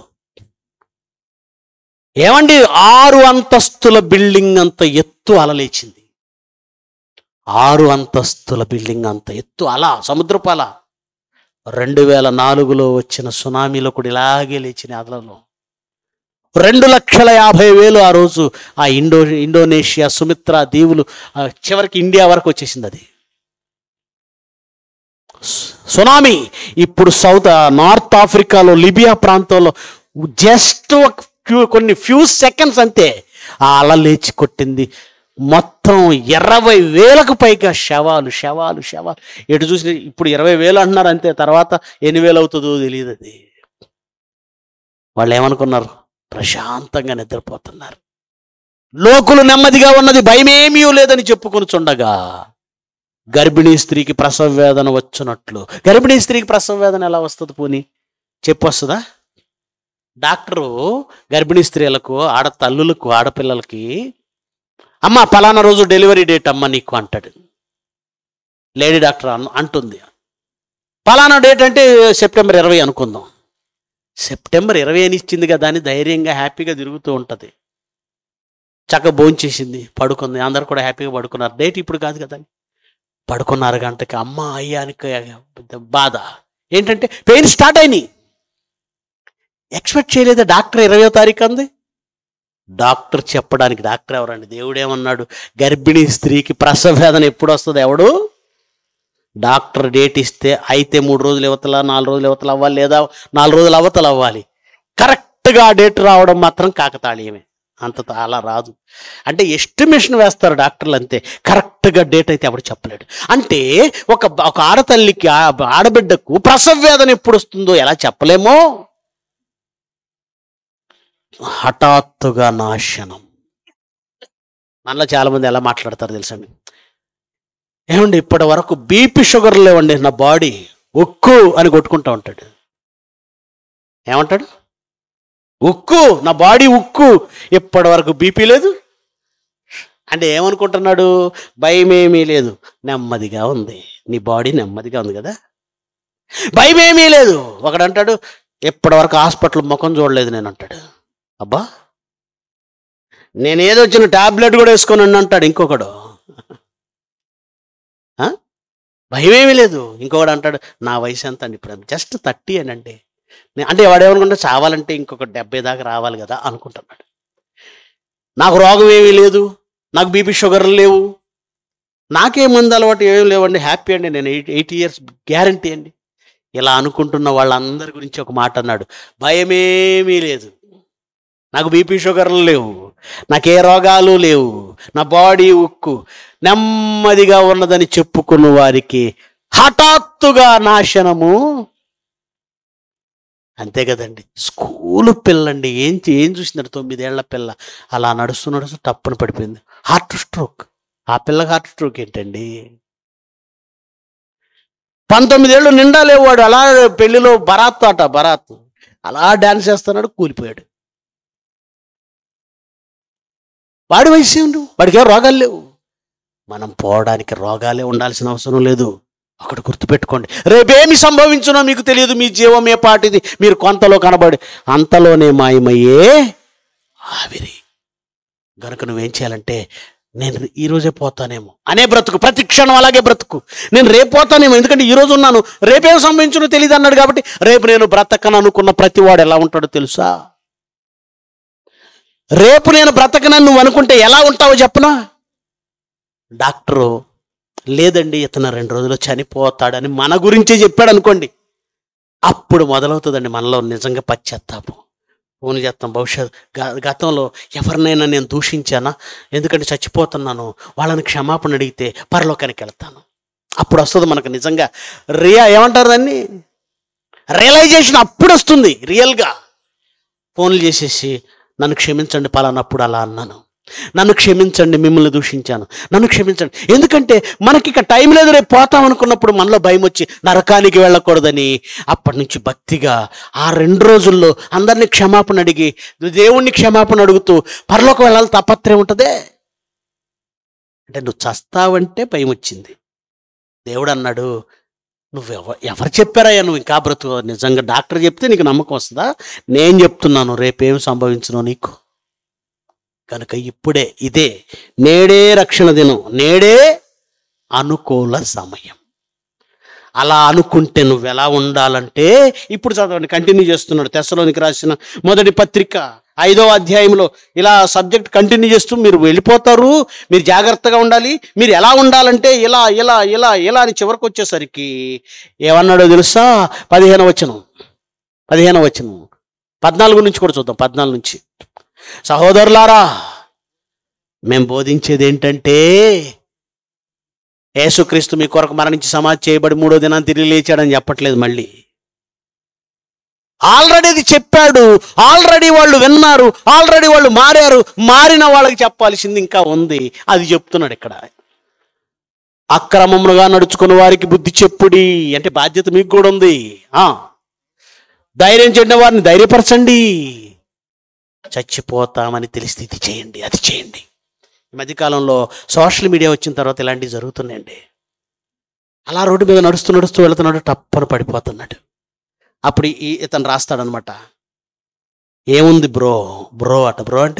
ఏమండి ఆరు అంతస్తుల బిల్డింగ్ అంత ఎత్తు అలలేచింది ఆరు అంతస్తుల బిల్డింగ్ అంత ఎత్తు అలా సముద్రపు అల రెండు వేల నాలుగులో వచ్చిన సునామీలో కూడా ఇలాగే లేచిన అదలలో రెండు లక్షల యాభై వేలు ఆ రోజు ఆ ఇండో ఇండోనేషియా సుమిత్ర దీవులు ఆ చివరికి ఇండియా వరకు వచ్చేసింది అది సు- సునామీ ఇప్పుడు సౌత్ నార్త్ ఆఫ్రికాలో లిబియా ప్రాంతంలో జస్ట్ ఒక ఫ్యూ కొన్ని ఫ్యూ సెకండ్స్ అంతే ఆ అల లేచి కొట్టింది మొత్తం ఇరవై వేలకు పైగా శవాలు శవాలు శవాలు ఎటు చూసి ఇప్పుడు ఇరవై వేలు అంటున్నారు అంతే తర్వాత ఎన్ని వేలు అవుతుందో తెలియదు అది వాళ్ళు ఏమనుకున్నారు ప్రశాంతంగా నిద్రపోతున్నారు లోకులు నెమ్మదిగా ఉన్నది భయమేమీ లేదని చెప్పుకొని చుండగా గర్భిణీ స్త్రీకి ప్రసవ వేదన వచ్చునట్లు గర్భిణీ స్త్రీకి ప్రసవ వేదన ఎలా వస్తుంది పోని చెప్పొస్తుందా డాక్టరు గర్భిణీ స్త్రీలకు ఆడ తల్లులకు ఆడపిల్లలకి అమ్మ పలానా రోజు డెలివరీ డేట్ అమ్మ నీకు అంటాడు లేడీ డాక్టర్ అన్- అంటుంది పలానా డేట్ అంటే సెప్టెంబర్ ఇరవై అనుకుందాం సెప్టెంబర్ ఇరవై అని ఇచ్చింది కదా అని ధైర్యంగా హ్యాపీగా తిరుగుతూ ఉంటుంది చక్కగా భోంచేసింది పడుకుంది అందరు కూడా హ్యాపీగా పడుకున్నారు డేట్ ఇప్పుడు కాదు కదా పడుకున్నారు గంటకి అమ్మ అయ్యానికి బాధ ఏంటంటే పెయిన్ స్టార్ట్ అయినాయి ఎక్స్పెక్ట్ చేయలేదా డాక్టర్ ఇరవయో తారీఖు అంది డాక్టర్ చెప్పడానికి డాక్టర్ ఎవరండి దేవుడేమన్నాడు గర్భిణీ స్త్రీకి ప్రసవ వేదన ఎప్పుడు వస్తుంది ఎవడు డాక్టర్ డేట్ ఇస్తే అయితే మూడు రోజులు యువతల నాలుగు రోజులు యువతలు అవ్వాలి లేదా నాలుగు రోజులు అవతలు అవ్వాలి కరెక్ట్గా ఆ డేట్ రావడం మాత్రం కాకతాళీయమే అంత అలా రాదు అంటే ఎస్టిమేషన్ వేస్తారు డాక్టర్లు అంతే కరెక్ట్గా డేట్ అయితే ఎవడు చెప్పలేడు అంటే ఒక ఒక ఆడతల్లికి ఆ ఆడబిడ్డకు ప్రసవ వేదన ఎప్పుడు వస్తుందో ఎలా చెప్పలేమో హఠాత్తుగా నాశనం మనలో చాలా మంది ఎలా మాట్లాడతారు తెలుసండి ఏమండి ఇప్పటి వరకు బీపీ షుగర్ లేవండి నా బాడీ ఉక్కు అని కొట్టుకుంటా ఉంటాడు ఏమంటాడు ఉక్కు నా బాడీ ఉక్కు ఇప్పటి వరకు బీపీ లేదు అంటే ఏమనుకుంటున్నాడు భయమేమీ లేదు నెమ్మదిగా ఉంది నీ బాడీ నెమ్మదిగా ఉంది కదా భయమేమీ లేదు ఒకడంటాడు ఇప్పటి వరకు హాస్పిటల్ ముఖం చూడలేదు నేను అంటాడు అబ్బా నేను ఏదో వచ్చిన టాబ్లెట్ కూడా వేసుకొని అంటాడు ఇంకొకడు ఆ? భయమేమీ లేదు ఇంకొకడు అంటాడు నా వయసు ఎంత అండి ఇప్పుడు జస్ట్ థర్టీ అనండి నే- అంటే వాడేమనుకుంటే చావాలంటే ఇంకొక డెబ్బై దాకా రావాలి కదా అనుకుంటున్నాడు నాకు రోగం ఏమీ లేదు నాకు బీపీ షుగర్ లేవు నాకే మందు అలవాటు ఏమీ లేవండి హ్యాపీ అండి నేను ఎయిట్ ఎయిట్ ఇయర్స్ గ్యారంటీ అండి ఇలా అనుకుంటున్న వాళ్ళందరి గురించి ఒక మాట అన్నాడు భయమేమీ లేదు నాకు బీపీ షుగర్లు లేవు నాకు ఏ రోగాలు లేవు నా బాడీ ఉక్కు నెమ్మదిగా ఉన్నదని చెప్పుకున్న వారికి హఠాత్తుగా నాశనము అంతే కదండి స్కూలు పిల్లండి ఏం చే- ఏం చూసిందండి తొమ్మిదేళ్ల పిల్ల అలా నడుస్తూ నడుస్తూ టప్పున పడిపోయింది హార్ట్ స్ట్రోక్ ఆ పిల్లకి హార్ట్ స్ట్రోక్ ఏంటండి పంతొమ్మిదేళ్ళు నిండా లేవు వాడు అలా పెళ్లిలో బరాత్ అట బరాత్ అలా డాన్స్ చేస్తున్నాడు కూలిపోయాడు వాడి వయసు ఉండు వాడికి ఏం రోగాలు లేవు మనం పోవడానికి రోగాలే ఉండాల్సిన అవసరం లేదు ఒకటి గుర్తుపెట్టుకోండి రేపేమి సంభవించునో మీకు తెలియదు మీ జీవం ఏ పాటిది మీరు కొంతలో కనబడి అంతలోనే మాయమయ్యే ఆవిరి గనుక నువ్వేం చేయాలంటే నేను ఈ రోజే పోతానేమో అనే బ్రతుకు ప్రతి క్షణం అలాగే బ్రతుకు నేను రేపు పోతానేమో ఎందుకంటే ఈ రోజు ఉన్నాను రేపేం సంభవించునో తెలియదు అన్నాడు కాబట్టి రేపు నేను బ్రతకను అనుకున్న ప్రతివాడు ఎలా ఉంటాడో తెలుసా రేపు నేను బ్రతకనని నువ్వు అనుకుంటే ఎలా ఉంటావో చెప్పనా డాక్టరు లేదండి ఇతను రెండు రోజులు చనిపోతాడని మన గురించే చెప్పాడు అనుకోండి అప్పుడు మొదలవుతుందండి మనలో నిజంగా పశ్చాత్తాపం ఫోన్ చేస్తాం భవిష్యత్ గ- గతంలో ఎవరినైనా నేను దూషించానా ఎందుకంటే చచ్చిపోతున్నాను వాళ్ళని క్షమాపణ అడిగితే పరలోకానికి వెళ్తాను అప్పుడు వస్తుంది మనకు నిజంగా రియా ఏమంటారు దాన్ని రియలైజేషన్ అప్పుడు వస్తుంది రియల్గా ఫోన్లు చేసేసి నన్ను క్షమించండి పలానప్పుడు అలా అన్నాను నన్ను క్షమించండి మిమ్మల్ని దూషించాను నన్ను క్షమించండి ఎందుకంటే మనకి ఇక టైం లేదు రేపు పోతాం అనుకున్నప్పుడు మనలో భయం వచ్చి నరకానికి వెళ్ళకూడదని అప్పటి నుంచి భక్తిగా ఆ రెండు రోజుల్లో అందరినీ క్షమాపణ అడిగి దేవుణ్ణి క్షమాపణ అడుగుతూ పరలోకి వెళ్ళాలి తపత్రే ఉంటుందే అంటే నువ్వు చస్తావంటే భయం వచ్చింది దేవుడు అన్నాడు నువ్వు ఎవ ఎవరు చెప్పారయ్యా నువ్వు ఇంకా బ్రతుకు నిజంగా డాక్టర్ చెప్తే నీకు నమ్మకం వస్తుందా నేను చెప్తున్నాను రేపేం సంభవించునో నీకు కనుక ఇప్పుడే ఇదే నేడే రక్షణ దినం నేడే అనుకూల సమయం అలా అనుకుంటే నువ్వు ఎలా ఉండాలంటే ఇప్పుడు చదవండి కంటిన్యూ చేస్తున్నాడు తెస్సలోనికి రాసిన మొదటి పత్రిక ఐదో అధ్యాయంలో ఇలా సబ్జెక్ట్ కంటిన్యూ చేస్తూ మీరు వెళ్ళిపోతారు మీరు జాగ్రత్తగా ఉండాలి మీరు ఎలా ఉండాలంటే ఇలా ఇలా ఇలా ఇలా అని చివరికి వచ్చేసరికి ఏమన్నాడో తెలుసా పదిహేను వచనం పదిహేను వచనం పద్నాలుగు నుంచి కూడా చూద్దాం పద్నాలుగు నుంచి సహోదరులారా మేము బోధించేది ఏంటంటే యేసుక్రీస్తు మీ కొరకు మరణించి సమాధి చేయబడి మూడో దినాన్ని తిరిగి లేచాడని చెప్పట్లేదు మళ్ళీ ఆల్రెడీ అది చెప్పాడు ఆల్రెడీ వాళ్ళు విన్నారు ఆల్రెడీ వాళ్ళు మారారు మారిన వాళ్ళకి చెప్పాల్సింది ఇంకా ఉంది అది చెప్తున్నాడు ఇక్కడ అక్రమములుగా నడుచుకున్న వారికి బుద్ధి చెప్పుడి అంటే బాధ్యత మీకు కూడా ఉంది ఆ. ధైర్యం చెందిన వారిని ధైర్యపరచండి చచ్చిపోతామని తెలిస్తే ఇది చేయండి అది చేయండి ఈ మధ్యకాలంలో సోషల్ మీడియా వచ్చిన తర్వాత ఇలాంటివి జరుగుతున్నాయండి అలా రోడ్డు మీద నడుస్తూ నడుస్తూ వెళుతున్నాడు టప్పని పడిపోతున్నాడు అప్పుడు ఈ ఇతను రాస్తాడనమాట ఏముంది బ్రో బ్రో అట బ్రో అంటే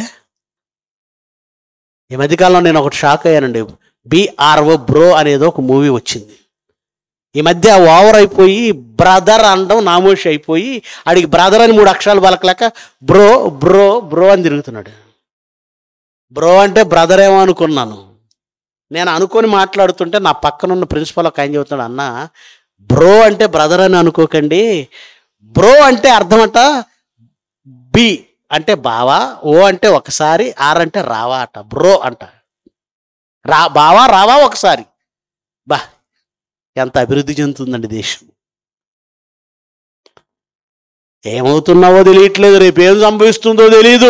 ఈ మధ్యకాలంలో నేను ఒకటి షాక్ అయ్యానండి బిఆర్ఓ బ్రో అనేది ఒక మూవీ వచ్చింది ఈ మధ్య ఓవర్ అయిపోయి బ్రదర్ అనడం నామోషి అయిపోయి ఆడికి బ్రదర్ అని మూడు అక్షరాలు పలకలేక బ్రో బ్రో బ్రో అని తిరుగుతున్నాడు బ్రో అంటే బ్రదర్ ఏమో అనుకున్నాను నేను అనుకొని మాట్లాడుతుంటే నా పక్కనున్న ప్రిన్సిపల్ ఒక ఆయన చెబుతున్నాడు అన్న బ్రో అంటే బ్రదర్ అని అనుకోకండి బ్రో అంటే అర్థమట బి అంటే బావా ఓ అంటే ఒకసారి ఆర్ అంటే రావా అట బ్రో అంట రా బావా రావా ఒకసారి బా ఎంత అభివృద్ధి చెందుతుందండి దేశం ఏమవుతున్నావో తెలియట్లేదు రేపు ఏం సంభవిస్తుందో తెలియదు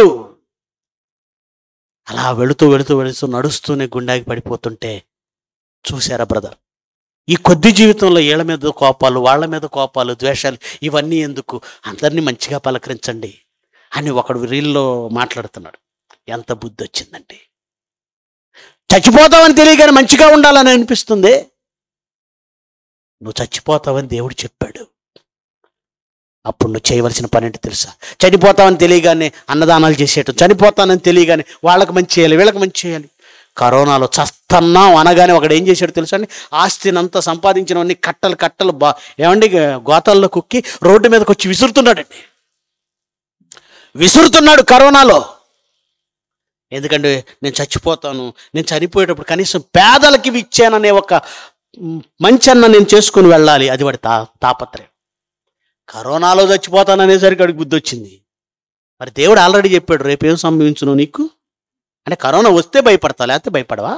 అలా వెళుతూ వెళుతూ వెళుతూ నడుస్తూనే గుండాకి పడిపోతుంటే చూసారా బ్రదర్ ఈ కొద్ది జీవితంలో వీళ్ళ మీద కోపాలు వాళ్ళ మీద కోపాలు ద్వేషాలు ఇవన్నీ ఎందుకు అందరినీ మంచిగా పలకరించండి అని ఒకడు రీల్లో మాట్లాడుతున్నాడు ఎంత బుద్ధి వచ్చిందండి చచ్చిపోతావని తెలియగానే మంచిగా ఉండాలని అనిపిస్తుంది నువ్వు చచ్చిపోతావని దేవుడు చెప్పాడు అప్పుడు నువ్వు చేయవలసిన పని ఏంటి తెలుసా చనిపోతావని తెలియగానే అన్నదానాలు చేసేయటం చనిపోతానని తెలియగానే వాళ్ళకి మంచి చేయాలి వీళ్ళకి మంచి చేయాలి కరోనాలో చస్తున్నాం అనగానే ఒకడు ఏం చేశాడు తెలుసా అండి ఆస్తిని అంతా సంపాదించినవన్నీ కట్టలు కట్టలు బా ఏమండి గోతాల్లో కుక్కి రోడ్డు మీదకి వచ్చి విసురుతున్నాడండి విసురుతున్నాడు కరోనాలో ఎందుకంటే నేను చచ్చిపోతాను నేను చనిపోయేటప్పుడు కనీసం పేదలకి ఇవి ఇచ్చాననే ఒక మ్, మంచి అన్న నేను చేసుకుని వెళ్ళాలి అది వాడి తా తాపత్రయం కరోనాలో చచ్చిపోతాను అనేసరికి అడిగి బుద్ధి వచ్చింది మరి దేవుడు ఆల్రెడీ చెప్పాడు రేపేం సంభవించును నీకు అంటే కరోనా వస్తే భయపడతావు లేకపోతే భయపడవా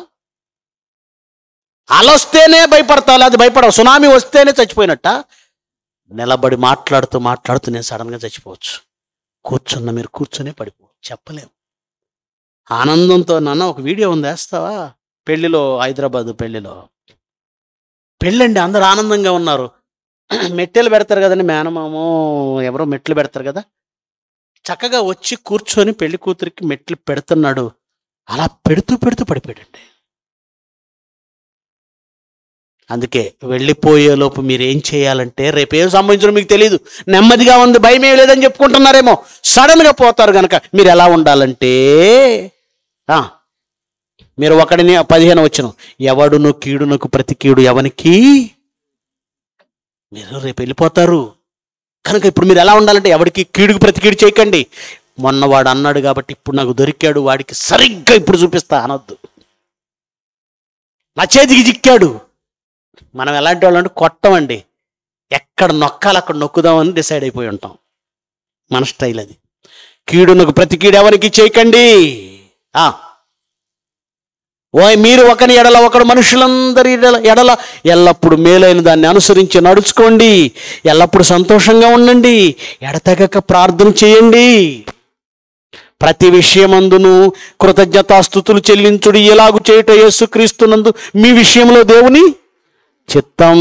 అలొస్తేనే భయపడతావు లేకపోతే భయపడవు సునామీ వస్తేనే చచ్చిపోయినట్ట నిలబడి మాట్లాడుతూ మాట్లాడుతూ నేను సడన్గా చచ్చిపోవచ్చు కూర్చున్న మీరు కూర్చొనే పడిపోవచ్చు చెప్పలేము ఆనందంతో నాన్న ఒక వీడియో ఉంది వేస్తావా పెళ్లిలో హైదరాబాద్ పెళ్లిలో పెళ్ళండి అందరూ ఆనందంగా ఉన్నారు మెట్టెలు పెడతారు కదండి మేనమామో ఎవరో మెట్లు పెడతారు కదా చక్కగా వచ్చి కూర్చొని పెళ్లి కూతురికి మెట్లు పెడుతున్నాడు అలా పెడుతూ పెడుతూ పడిపోయాడండి అందుకే వెళ్ళిపోయేలోపు మీరు ఏం చేయాలంటే రేపేం సంబంధించిన మీకు తెలియదు నెమ్మదిగా ఉంది భయం ఏం లేదని చెప్పుకుంటున్నారేమో సడన్గా పోతారు కనుక మీరు ఎలా ఉండాలంటే ఆ, మీరు ఒకడిని పదిహేను వచ్చిన ఎవడును కీడునకు ప్రతి కీడు ఎవనికి మీరు రేపు వెళ్ళిపోతారు కనుక ఇప్పుడు మీరు ఎలా ఉండాలంటే ఎవడికి కీడుకు ప్రతి కీడు చేయకండి మొన్న వాడు అన్నాడు కాబట్టి ఇప్పుడు నాకు దొరికాడు వాడికి సరిగ్గా ఇప్పుడు చూపిస్తా అనొద్దు నా చేతికి చిక్కాడు మనం ఎలాంటి వాళ్ళు అంటే కొట్టమండి ఎక్కడ నొక్కాలి అక్కడ నొక్కుదామని డిసైడ్ అయిపోయి ఉంటాం మన స్టైల్ అది కీడునకు ప్రతి కీడు ఎవరికి చేయకండి ఆ. ఓయ్ మీరు ఒకని ఎడల ఒకడు మనుషులందరి ఎడల ఎడల ఎల్లప్పుడు మేలైన దాన్ని అనుసరించి నడుచుకోండి ఎల్లప్పుడు సంతోషంగా ఉండండి ఎడతెగక ప్రార్థన చేయండి ప్రతి విషయమందును కృతజ్ఞతాస్థుతులు చెల్లించుడు ఎలాగు చేయుట యేసుక్రీస్తునందు మీ విషయంలో దేవుని చిత్తం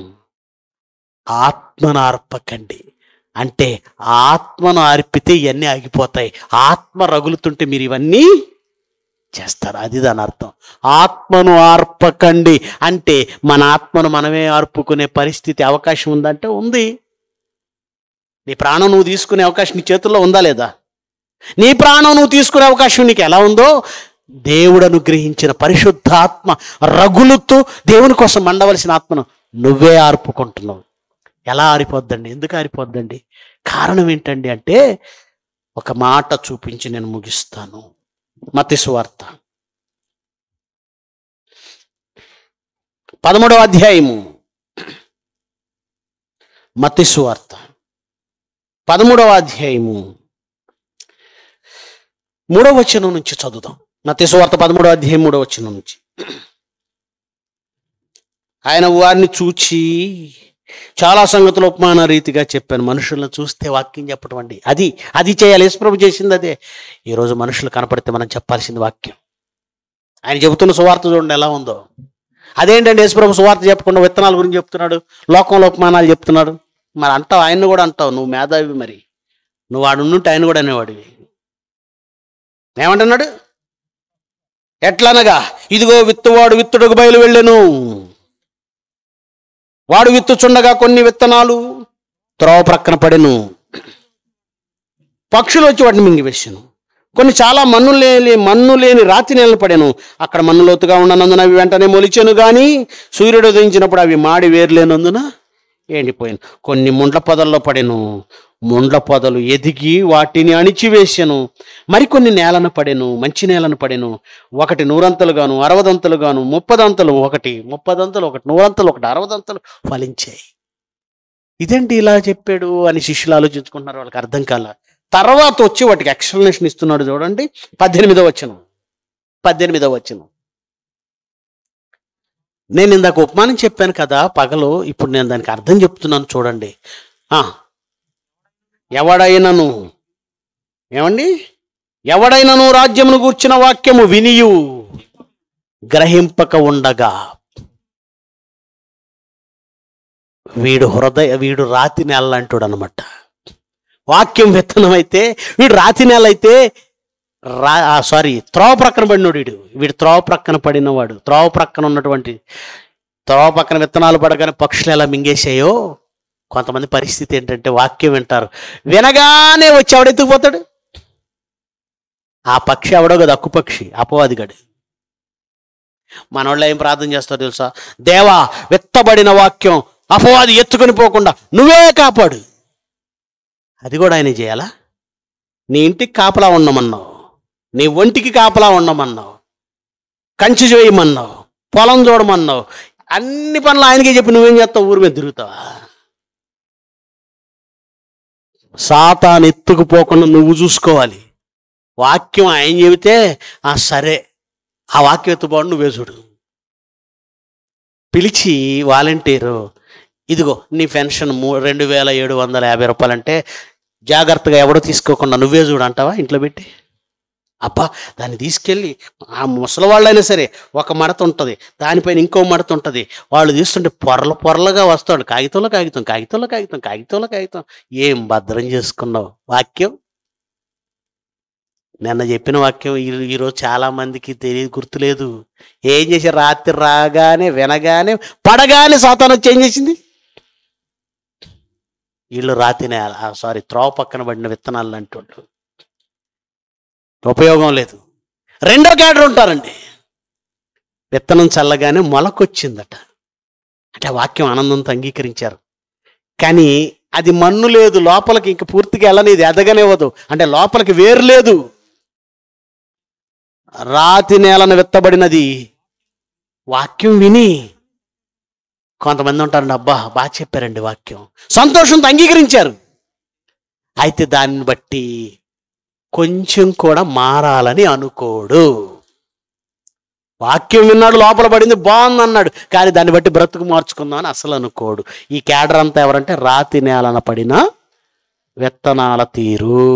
ఆత్మను అర్పకండి అంటే ఆత్మను అర్పితే ఇవన్నీ ఆగిపోతాయి ఆత్మ రగులుతుంటే మీరు ఇవన్నీ చేస్తారు అది దాని అర్థం ఆత్మను ఆర్పకండి అంటే మన ఆత్మను మనమే ఆర్పుకునే పరిస్థితి అవకాశం ఉందంటే ఉంది నీ ప్రాణం నువ్వు తీసుకునే అవకాశం నీ చేతుల్లో ఉందా లేదా నీ ప్రాణం నువ్వు తీసుకునే అవకాశం నీకు ఎలా ఉందో దేవుడు అనుగ్రహించిన పరిశుద్ధాత్మ రగులుతూ దేవుని కోసం మండవలసిన ఆత్మను నువ్వే ఆర్పుకుంటున్నావు ఎలా ఆరిపోద్దండి ఎందుకు ఆరిపోద్దండి కారణం ఏంటండి అంటే ఒక మాట చూపించి నేను ముగిస్తాను మతి సువార్త పదమూడవ అధ్యాయము మతి సువార్త పదమూడవ అధ్యాయము మూడవ వచనం నుంచి చదువుదాం మతి సువార్త పదమూడవ అధ్యాయం మూడవ వచనం నుంచి ఆయన వారిని చూచి చాలా సంగతులు ఉపమాన రీతిగా చెప్పాను మనుషులను చూస్తే వాక్యం చెప్పడం అండి అది అది చేయాలి యేసుప్రభు చేసింది అదే ఈరోజు మనుషులు కనపడితే మనం చెప్పాల్సింది వాక్యం ఆయన చెబుతున్న సువార్త చూడండి ఎలా ఉందో అదేంటండి యేసుప్రభు సువార్త చెప్పకుండా విత్తనాల గురించి చెప్తున్నాడు లోకంలో ఉపమానాలు చెప్తున్నాడు మరి అంటావు ఆయన్ని కూడా అంటావు నువ్వు మేధావి మరి నువ్వు వాడు ఉండుంటే ఆయన కూడా అనేవాడివి ఏమంటున్నాడు ఎట్లనగా ఇదిగో విత్తువాడు విత్తుడుకు బయలు వెళ్ళెను వాడు విత్తుచుండగా కొన్ని విత్తనాలు త్రోవ ప్రక్కన పడెను పక్షులు వచ్చి వాటిని మింగివేసాను కొన్ని చాలా మన్ను లేని మన్ను లేని రాతి నేలను పడాను అక్కడ మన్ను లోతుగా ఉండనందున అవి వెంటనే మొలిచాను కానీ సూర్యుడు ఉదయించినప్పుడు అవి మాడి వేర్లేనందున ఎండిపోయాను కొన్ని ముండ్ల పొదల్లో పడెను ముండ్ల పొదలు ఎదిగి వాటిని అణిచివేశాను మరికొన్ని నేలను పడెను మంచి నేలను పడెను ఒకటి నూరంతలుగాను అరవదంతలుగాను ముప్పదంతలు ఒకటి ముప్పదంతలు ఒకటి నూరంతలు ఒకటి అరవదంతలు ఫలించాయి ఇదేంటి ఇలా చెప్పాడు అని శిష్యులు ఆలోచించుకుంటున్నారు వాళ్ళకి అర్థం కాల తర్వాత వచ్చి వాటికి ఎక్స్ప్లెనేషన్ ఇస్తున్నాడు చూడండి పద్దెనిమిదో వచనం పద్దెనిమిదో వచనం నేను ఇందాక ఉపమానం చెప్పాను కదా పగలు ఇప్పుడు నేను దానికి అర్థం చెప్తున్నాను చూడండి ఆ ఎవడైనను ఏమండి ఎవడైనను రాజ్యమును గూర్చిన వాక్యము వినియు గ్రహింపక ఉండగా వీడు హృదయ వీడు రాతి నెల అంటాడు అనమాట వాక్యం విత్తనం అయితే వీడు రాతి నెల అయితే రా సారీ త్రోవ ప్రక్కన పడినోడు వీడు వీడు త్రోవ ప్రక్కన పడినవాడు త్రోవ ప్రక్కన ఉన్నటువంటి త్రోవ పక్కన విత్తనాలు పడగానే పక్షులు ఎలా మింగేసాయో కొంతమంది పరిస్థితి ఏంటంటే వాక్యం వింటారు వినగానే వచ్చి ఎవడెత్తుకుపోతాడు ఆ పక్షి ఎవడో కదా అక్కు పక్షి అపవాదిగాడు మనోళ్ళు ఏం ప్రార్థన చేస్తారు తెలుసా దేవా విత్తబడిన వాక్యం అపవాది ఎత్తుకొని పోకుండా నువ్వే కాపాడు అది కూడా ఆయన చేయాలా నీ ఇంటికి కాపలా ఉండమన్నావు నీ ఒంటికి కాపలా ఉండమన్నావు కంచి చేయమన్నావు పొలం చూడమన్నావు అన్ని పనులు ఆయనకే చెప్పి నువ్వేం చేస్తావు ఊరి మీద తిరుగుతావా సాతాను ఎత్తుకుపోకుండా నువ్వు చూసుకోవాలి వాక్యం ఆయన చెబితే ఆ సరే ఆ వాక్యం ఎత్తుబాటు నువ్వే చూడు పిలిచి వాలంటీరు ఇదిగో నీ పెన్షన్ మూ రెండు వేల ఏడు వందల యాభై రూపాయలు అంటే జాగ్రత్తగా ఎవడో తీసుకోకుండా నువ్వే చూడు అంటావా ఇంట్లో పెట్టి అబ్బా దాన్ని తీసుకెళ్ళి ఆ ముసలి వాళ్ళైనా సరే ఒక మడత ఉంటుంది దానిపైన ఇంకో మడత ఉంటుంది వాళ్ళు తీస్తుంటే పొరల పొరలుగా వస్తాడు కాగితంలో కాగితం కాగితంలో కాగితం కాగితంలో కాగితం ఏం భద్రం చేసుకున్నావు వాక్యం నిన్న చెప్పిన వాక్యం ఈ- ఈరోజు చాలా మందికి తెలియదు గుర్తులేదు ఏం చేసి రాత్రి రాగానే వినగానే పడగానే సాతాను వచ్చి ఏం చేసింది వీళ్ళు రాతి నేల సారీ త్రోవ పక్కన పడిన విత్తనాలు అంటుండ్రు ఉపయోగం లేదు రెండో క్యాడర్ ఉంటారండి విత్తనం చల్లగానే మొలకొచ్చిందట అంటే ఆ వాక్యం ఆనందంతో అంగీకరించారు కానీ అది మన్ను లేదు లోపలికి ఇంక పూర్తిగా వెళ్ళనిది ఎదగనివ్వదు అంటే లోపలికి వేరు లేదు రాతి నేలను విత్తబడినది వాక్యం విని కొంతమంది ఉంటారండి అబ్బా బాగా చెప్పారండి వాక్యం సంతోషంతో అంగీకరించారు అయితే దాన్ని బట్టి కొంచెం కూడా మారాలని అనుకోడు వాక్యం విన్నాడు లోపల పడింది బాగుంది అన్నాడు కానీ దాన్ని బట్టి బ్రతుకు మార్చుకుందాం అని అసలు అనుకోడు ఈ క్యాడర్ అంతా ఎవరంటే రాతి నేలన పడిన విత్తనాల తీరు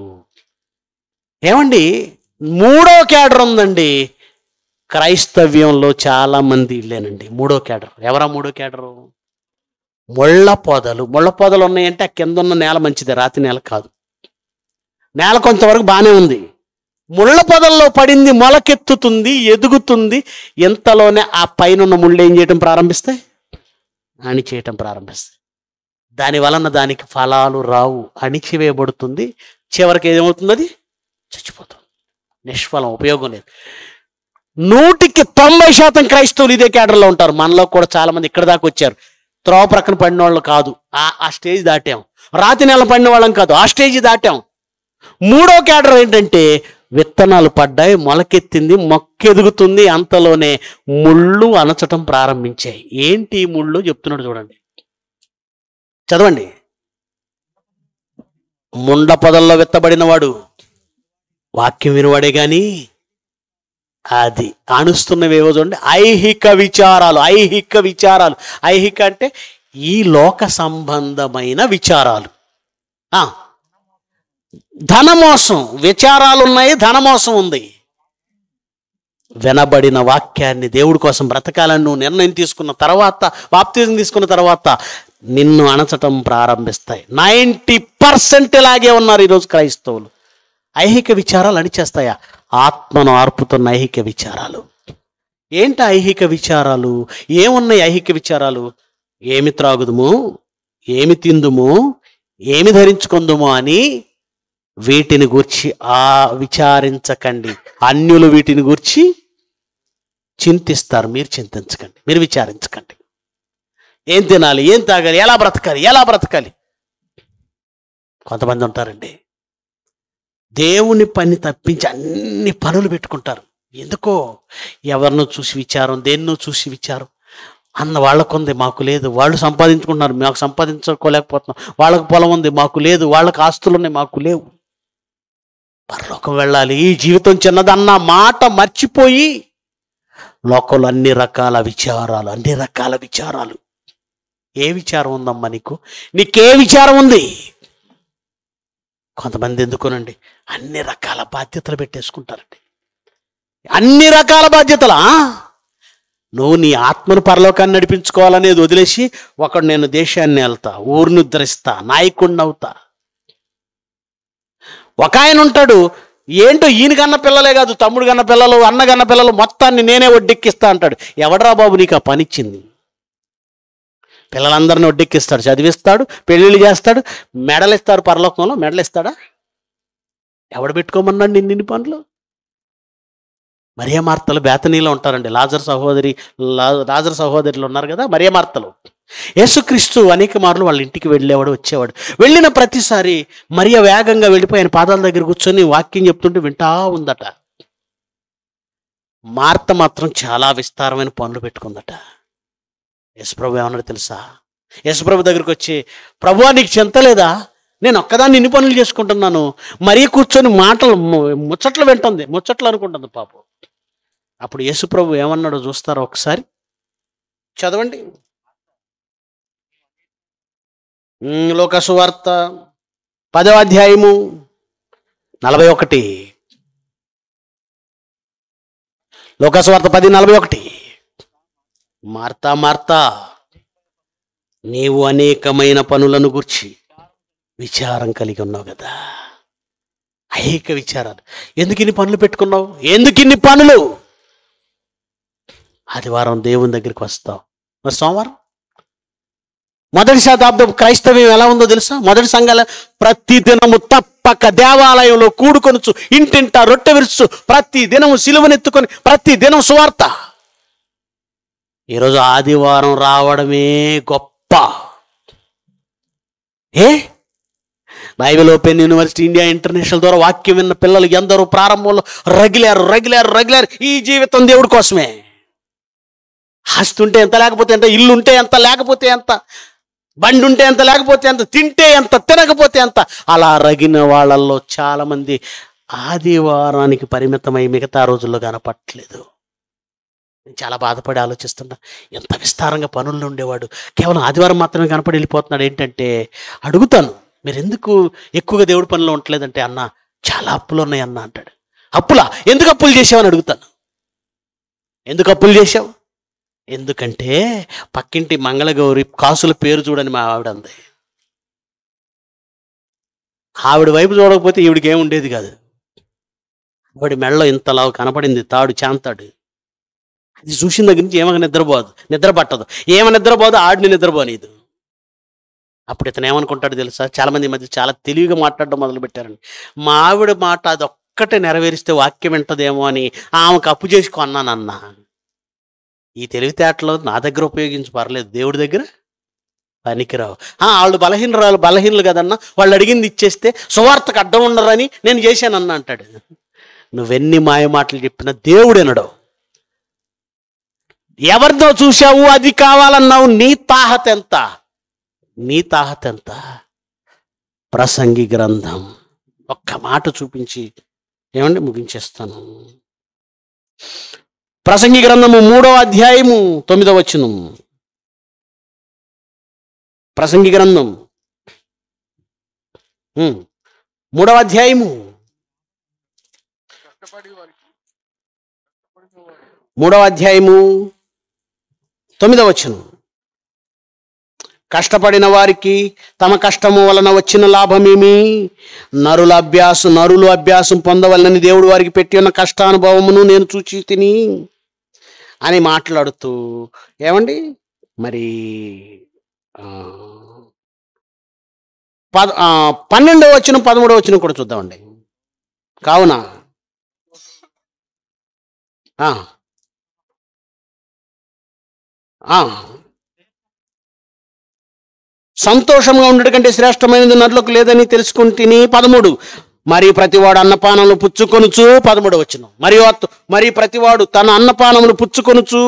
ఏమండి మూడో క్యాడర్ ఉందండి క్రైస్తవ్యంలో చాలా మంది ఇల్లేనండి మూడో క్యాడర్ ఎవరా మూడో క్యాడరు ముళ్ళ పొదలు ముళ్ళ పొదలు ఉన్నాయంటే ఆ కింద ఉన్న నేల మంచిది రాతి నేల కాదు నేల కొంతవరకు బాగానే ఉంది ముళ్ళ పొదల్లో పడింది మొలకెత్తుతుంది ఎదుగుతుంది ఇంతలోనే ఆ పైన ఉన్న ముళ్ళు ఏం చేయటం ప్రారంభిస్తాయి అణి చేయటం ప్రారంభిస్తాయి దాని వలన దానికి ఫలాలు రావు అణిచివేయబడుతుంది చివరికి ఏమవుతుంది అది చచ్చిపోతుంది నిష్ఫలం ఉపయోగం లేదు నూటికి తొంభై శాతం క్రైస్తవులు ఇదే కేడర్లో ఉంటారు మనలో కూడా చాలా మంది ఇక్కడ దాకా వచ్చారు త్రోవ ప్రక్కన పడిన వాళ్ళు కాదు ఆ ఆ స్టేజ్ దాటాం రాతి నెల పడిన వాళ్ళం కాదు ఆ స్టేజ్ దాటాం మూడో కేడర్ ఏంటంటే విత్తనాలు పడ్డాయి మొలకెత్తింది మొక్కెదుగుతుంది అంతలోనే ముళ్ళు అనచటం ప్రారంభించాయి ఏంటి ఈ ముళ్ళు చెప్తున్నాడు చూడండి చదవండి ముండ పొదల్లో విత్తబడినవాడు వాక్యం వినవాడే గాని అది అణుస్తున్నవేవో చూడండి ఐహిక విచారాలు ఐహిక విచారాలు ఐహిక అంటే ఈ లోక సంబంధమైన విచారాలు ఆ, ధనమోసం విచారాలు ఉన్నాయి ధనమోసం ఉంది వినబడిన వాక్యాన్ని దేవుడి కోసం బ్రతకాలని నువ్వు నిర్ణయం తీసుకున్న తర్వాత బాప్తిజం తీసుకున్న తర్వాత నిన్ను అణచటం ప్రారంభిస్తాయి నైంటీ పర్సెంట్ ఇలాగే ఉన్నారు ఈరోజు క్రైస్తవులు ఐహిక విచారాలు అణిచేస్తాయా ఆత్మను ఆర్పుతున్న ఐహిక విచారాలు ఏంటి ఐహిక విచారాలు ఏమున్నాయి ఐహిక విచారాలు ఏమి త్రాగుదుము ఏమి తిందుము ఏమి ధరించుకుందుము అని వీటిని గూర్చి ఆ విచారించకండి అన్యులు వీటిని గూర్చి చింతిస్తారు మీరు చింతించకండి మీరు విచారించకండి ఏం తినాలి ఏం తాగాలి ఎలా బ్రతకాలి ఎలా బ్రతకాలి కొంతమంది ఉంటారండి దేవుని పని తప్పించి అన్ని పనులు పెట్టుకుంటారు ఎందుకో ఎవరినో చూసి విచారం దేన్నో చూసి విచారం అన్న వాళ్ళకుంది మాకు లేదు వాళ్ళు సంపాదించుకుంటున్నారు మాకు సంపాదించుకోలేకపోతున్నాం వాళ్ళకు పొలం ఉంది మాకు లేదు వాళ్ళకి ఆస్తులు ఉన్నాయి మాకు లేవు పరలోకం వెళ్ళాలి ఈ జీవితం చిన్నదన్న మాట మర్చిపోయి లోకంలో అన్ని రకాల విచారాలు అన్ని రకాల విచారాలు ఏ విచారం ఉందమ్మా నీకు నీకే విచారం ఉంది కొంతమంది ఎందుకోనండి అన్ని రకాల బాధ్యతలు పెట్టేసుకుంటారండి అన్ని రకాల బాధ్యతలా నువ్వు నీ ఆత్మను పరలోకాన్ని నడిపించుకోవాలనేది వదిలేసి ఒకడు నేను దేశాన్ని వెళ్తా ఊరిని ఉద్ధరిస్తా నాయకుడిని అవుతా ఒక ఆయన ఉంటాడు ఏంటో ఈయన కన్న పిల్లలే కాదు తమ్ముడు కన్న పిల్లలు అన్న కన్న పిల్లలు మొత్తాన్ని నేనే వడ్డెక్కిస్తా అంటాడు ఎవడరా బాబు నీకు ఆ పని ఇచ్చింది పిల్లలందరిని వడ్డెక్కిస్తాడు చదివిస్తాడు పెళ్ళిళ్ళు చేస్తాడు మెడలు ఇస్తారు పరలోకంలో మెడలు ఇస్తాడా ఎవడు పెట్టుకోమన్నాడు నిన్ను ఇన్ని పనులు మరియమార్తలు బేతనీలో ఉంటారండి లాజర్ సహోదరి లా- లాజర్ సహోదరులు ఉన్నారు కదా మరియమార్తలు యేసుక్రీస్తు అనేక మార్లు వాళ్ళ ఇంటికి వెళ్ళేవాడు వచ్చేవాడు వెళ్ళిన ప్రతిసారి మరియ వేగంగా వెళ్ళిపోయి ఆయన పాదాల దగ్గర కూర్చొని వాక్యం చెప్తుంటే వింటా ఉందట మార్త మాత్రం చాలా విస్తారమైన పనులు పెట్టుకుందట యశుప్రభు ఏమన్నాడు తెలుసా యశుప్రభు దగ్గరికి వచ్చి ప్రభువా నీకు చింతలేదా నేను ఒక్కదాన్ని ఇన్ని పనులు చేసుకుంటున్నాను మరీ కూర్చొని మాటలు ము- ముచ్చట్లు వింటుంది ముచ్చట్లు అనుకుంటుంది పాపం అప్పుడు యేసుప్రభు ఏమన్నాడో చూస్తారా ఒకసారి చదవండి ఉమ్, లోకసు వార్త పదవ అధ్యాయము నలభై ఒకటి లోకస్వార్త పది నలభై ఒకటి మార్తా మార్తా నీవు అనేకమైన పనులను గుర్చి విచారం కలిగి ఉన్నావు కదా అనేక విచారాలు ఎందుకు ఇన్ని పనులు పెట్టుకున్నావు ఎందుకు ఇన్ని పనులు ఆదివారం దేవుని దగ్గరికి వస్తావు మరి సోమవారం మొదటి శతాబ్దం క్రైస్తవ్యం ఎలా ఉందో తెలుసా మొదటి సంఘాల ప్రతి దినము తప్పక దేవాలయంలో కూడుకొనుచు ఇంటింట రొట్టె విరుచు ప్రతి దినము సిలువనెత్తుకొని ప్రతి దినం సువార్త ఈరోజు ఆదివారం రావడమే గొప్ప ఏ Bible open university India international ద్వారా వాక్యం విన్న పిల్లలు ఎందరో ప్రారంభంలో రగిలారు రగిలారు రగిలారు ఈ జీవితం దేవుడి కోసమే ఆస్తి ఉంటే ఎంత లేకపోతే ఎంత ఇల్లు ఉంటే ఎంత లేకపోతే ఎంత బండి ఉంటే ఎంత లేకపోతే ఎంత తింటే ఎంత తినకపోతే ఎంత అలా రగిన వాళ్ళల్లో చాలా మంది ఆదివారానికి పరిమితమై మిగతా రోజుల్లో కనపట్లేదు నేను చాలా బాధపడి ఆలోచిస్తున్నా ఎంత విస్తారంగా పనుల్లో ఉండేవాడు కేవలం ఆదివారం మాత్రమే కనపడి వెళ్ళిపోతున్నాడు ఏంటంటే అడుగుతాను మీరు ఎందుకు ఎక్కువగా దేవుడి పనిలో ఉండలేదంటే అన్న చాలా అప్పులు ఉన్నాయి అన్న అంటాడు అప్పులా ఎందుకు అప్పులు చేసావని అడుగుతాను ఎందుకు అప్పులు చేశావు ఎందుకంటే పక్కింటి మంగళగౌరి కాసుల పేరు చూడని మా ఆవిడ అంది ఆవిడ వైపు చూడకపోతే ఈవిడికి ఏం ఉండేది కాదు ఆవిడ మెడలో ఇంతలా కనపడింది తాడు చాంతాడు అది చూసిన దగ్గర నుంచి ఏమగా నిద్రపోదు నిద్ర పట్టదు ఏమ నిద్రపోదు ఆడిని నిద్రపోనీదు అప్పుడు ఇతను ఏమనుకుంటాడు తెలుసా చాలా మంది ఈ మధ్య చాలా తెలివిగా మాట్లాడడం మొదలు పెట్టారండి మా ఆవిడ మాట అది ఒక్కటే నెరవేరిస్తే వాక్యం వింటదేమో అని ఆమెకు అప్పు చేసి కొన్నానన్నా ఈ తెలివితేటలు నా దగ్గర ఉపయోగించి పర్లేదు దేవుడి దగ్గర పనికిరావు ఆ, వాళ్ళు బలహీనరాలు బలహీనలు కదన్నా వాళ్ళు అడిగింది ఇచ్చేస్తే సువార్తకు అడ్డం ఉండరని నేను చేశానన్నా అంటాడు నువ్వెన్ని మాయ మాటలు చెప్పినా దేవుడు వినడు ఎవరిదో చూశావు అది కావాలన్నావు నీ తాహత ఎంత నీ తాహత ఎంత ప్రసంగి గ్రంథం ఒక్క మాట చూపించి ఏమండి ముగించేస్తాను ప్రసంగి గ్రంథము మూడవ అధ్యాయము తొమ్మిదవ వచనం ప్రసంగి గ్రంథం ఉమ్, మూడవ అధ్యాయము మూడవ అధ్యాయము తొమ్మిదవ వచనం కష్టపడిన వారికి తమ కష్టము వలన వచ్చిన లాభమేమి నరుల అభ్యాసం నరులు అభ్యాసం పొందవలనని దేవుడు వారికి పెట్టి ఉన్న కష్టానుభవమును నేను చూచి తిని అని మాట్లాడుతూ ఏమండి మరి ఆ, పద ఆ, పన్నెండవ వచ్చిన పదమూడవ వచ్చిన కూడా చూద్దామండి కావున ఆ. ఆ. సంతోషంగా ఉండడం కంటే శ్రేష్టమైనది నరులకు లేదని తెలుసుకుంటుని పదమూడు మరి ప్రతివాడు అన్నపానములు పుచ్చుకొనుచు పదమూడు వచ్చిన మరియు అత్తు మరి ప్రతివాడు తన అన్నపానములు పుచ్చుకొనుచు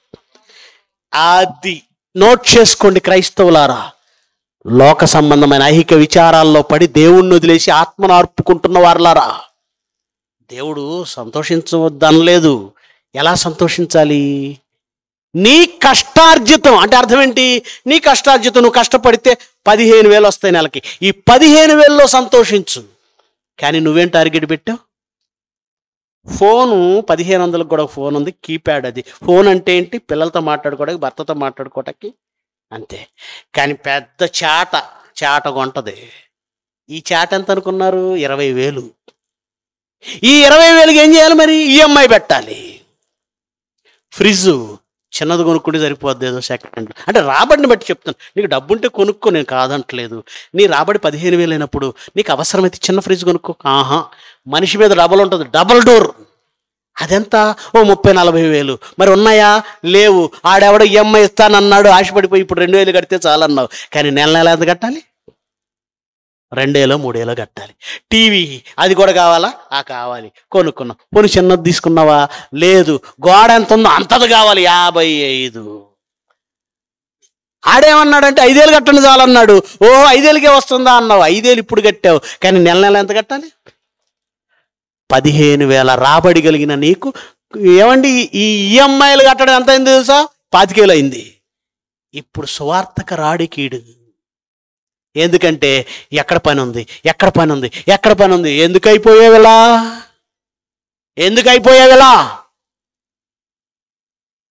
అది నోట్ చేసుకోండి క్రైస్తవులారా లోక సంబంధమైన ఐహిక విచారాల్లో పడి దేవుణ్ణి వదిలేసి ఆత్మను అర్పుకుంటున్న వారులారా దేవుడు సంతోషించవద్దనలేదు ఎలా సంతోషించాలి నీ కష్టార్జితం అంటే అర్థం ఏంటి నీ కష్టార్జితం నువ్వు కష్టపడితే పదిహేను వేలు వస్తాయి నెలకి ఈ పదిహేను వేలలో సంతోషించు కానీ నువ్వేం టార్గెట్ పెట్టావు ఫోను పదిహేను వందలకు కూడా ఫోన్ ఉంది కీప్యాడ్ అది ఫోన్ అంటే ఏంటి పిల్లలతో మాట్లాడుకోవడానికి భర్తతో మాట్లాడుకోవటానికి అంతే కానీ పెద్ద చాట చాట కొంటది ఈ చాట ఎంత అనుకున్నారు ఇరవై వేలు ఈ ఇరవై వేలకి ఏం చేయాలి మరి ఈఎంఐ పెట్టాలి ఫ్రిడ్జ్ చిన్నది కొనుక్కుంటే సరిపోద్ది ఏదో సెకండ్ హ్యాండ్ అంటే రాబడిని బట్టి చెప్తాను నీకు డబ్బు ఉంటే కొనుక్కో నేను కాదంటలేదు నీ రాబడి పదిహేను వేలు అయినప్పుడు నీకు అవసరమైతే చిన్న ఫ్రిడ్జ్ కొనుక్కో ఆహా మనిషి మీద డబల్ ఉంటుంది డబల్ డోర్ అదెంత ఓ ముప్పై నలభై వేలు మరి ఉన్నాయా లేవు ఆడెవడో ఈఎంఐ ఇస్తానన్నాడు ఆశపడిపోయి ఇప్పుడు రెండు వేలు కడితే చాలన్నావు కానీ నెల నెల ఎంత కట్టాలి రెండేలో మూడేలో కట్టాలి టీవీ అది కూడా కావాలా ఆ కావాలి కొనుక్కున్నాం పోనీ చిన్నది తీసుకున్నావా లేదు గోడ ఎంత ఉందో అంతది కావాలి యాభై ఐదు ఆడేమన్నాడంటే ఐదేళ్ళు కట్టండి చాలన్నాడు ఓ ఐదేళ్ళకే వస్తుందా అన్నావు ఐదేళ్ళు ఇప్పుడు కట్టావు కానీ నెల నెల ఎంత కట్టాలి పదిహేను వేల రాబడి కలిగిన నీకు ఏమండి ఈ ఈఎంఐలు కట్టడం ఎంత అయింది తెలుసా పాతికేలు అయింది ఇప్పుడు సువార్తక రాడికీడు ఎందుకంటే ఎక్కడ పని ఉంది ఎక్కడ పని ఉంది ఎక్కడ పని ఉంది ఎందుకు అయిపోయావిలా ఎందుకు అయిపోయావిలా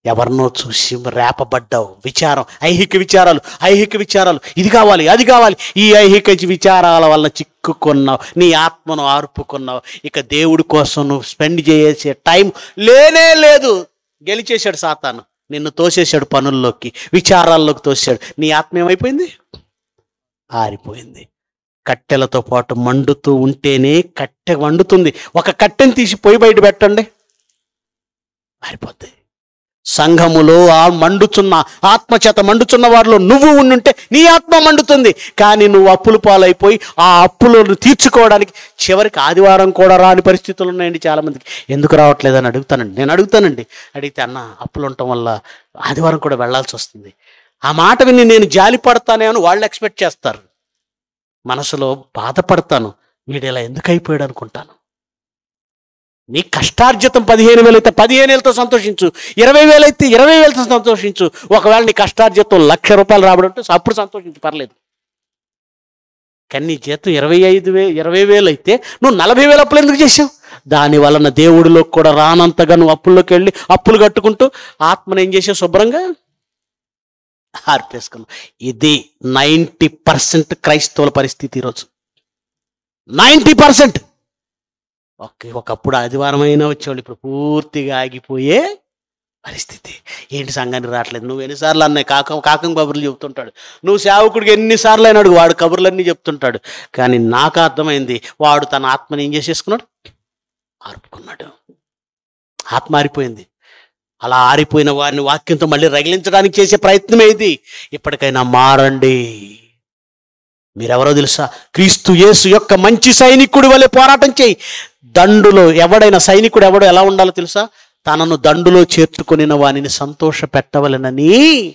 ఎవరినో చూసి రేపబడ్డావు విచారం ఐహిక విచారాలు ఐహిక విచారాలు ఇది కావాలి అది కావాలి ఈ ఐహిక విచారాల వల్ల చిక్కుకున్నావు నీ ఆత్మను ఆర్పుకున్నావు ఇక దేవుడి కోసం నువ్వు స్పెండ్ చేసే టైం లేనే లేదు గెలిచేశాడు సాతాను నిన్ను తోసేశాడు పనుల్లోకి విచారాల్లోకి తోసాడు నీ ఆత్మ ఏమైపోయింది ఆరిపోయింది కట్టెలతో పాటు మండుతూ ఉంటేనే కట్టె వండుతుంది ఒక కట్టెని తీసి పొయ్యి బయట పెట్టండి ఆరిపోద్ది సంఘములో ఆ మండుచున్న ఆత్మచేత మండుచున్న వారిలో నువ్వు ఉండుంటే నీ ఆత్మ మండుతుంది కానీ నువ్వు అప్పులు పాలైపోయి ఆ అప్పులను తీర్చుకోవడానికి చివరికి ఆదివారం కూడా రాని పరిస్థితులు ఉన్నాయండి చాలామందికి ఎందుకు రావట్లేదని అడుగుతానండి నేను అడుగుతానండి అడిగితే అన్న అప్పులు ఉండటం వల్ల ఆదివారం కూడా వెళ్ళాల్సి వస్తుంది ఆ మాట విని నేను జాలి పడతానే అని వాళ్ళు ఎక్స్పెక్ట్ చేస్తారు మనసులో బాధపడతాను వీడు ఇలా ఎందుకు అయిపోయాడు అనుకుంటాను నీ కష్టార్జితం పదిహేను వేలు అయితే పదిహేను వేలతో సంతోషించు ఇరవై వేలు అయితే ఇరవై వేలతో సంతోషించు ఒకవేళ నీ కష్టార్జితం లక్ష రూపాయలు రాబడంటే అప్పుడు సంతోషించు పర్లేదు కానీ నీ జీతం ఇరవై ఐదు వే ఇరవై వేలు అయితే నువ్వు నలభై వేలు అప్పులు ఎందుకు చేసావు దాని వలన దేవుడిలో కూడా రానంతగా నువ్వు అప్పుల్లోకి వెళ్ళి అప్పులు కట్టుకుంటూ ఆత్మను ఏం చేసావు శుభ్రంగా ఆర్పేసుకున్నావు ఇది నైంటీ పర్సెంట్ క్రైస్తవుల పరిస్థితి ఈరోజు నైంటీ పర్సెంట్ ఓకే ఒకప్పుడు ఆదివారం అయినా వచ్చేవాళ్ళు ఇప్పుడు పూర్తిగా ఆగిపోయే పరిస్థితి ఏంటి సంఘానికి రావట్లేదు నువ్వు ఎన్నిసార్లు అన్నాయి కాక కాకం కబుర్లు చెప్తుంటాడు నువ్వు సేవకుడికి ఎన్నిసార్లు అయినాడు వాడు కబుర్లన్నీ చెప్తుంటాడు కానీ నాకు అర్థమైంది వాడు తన ఆత్మని ఏం చేసేసుకున్నాడు ఆర్పుకున్నాడు ఆత్మ ఆరిపోయింది అలా ఆరిపోయిన వారిని వాక్యంతో మళ్ళీ రగిలించడానికి చేసే ప్రయత్నమే ఇది ఇప్పటికైనా మారండి మీరెవరో తెలుసా క్రీస్తు యేసు యొక్క మంచి సైనికుడి వలె పోరాటం చేయి దండులో ఎవడైనా సైనికుడు ఎవడో ఎలా ఉండాలో తెలుసా తనను దండులో చేర్చుకొనిన వానిని సంతోష పెట్టవలెనని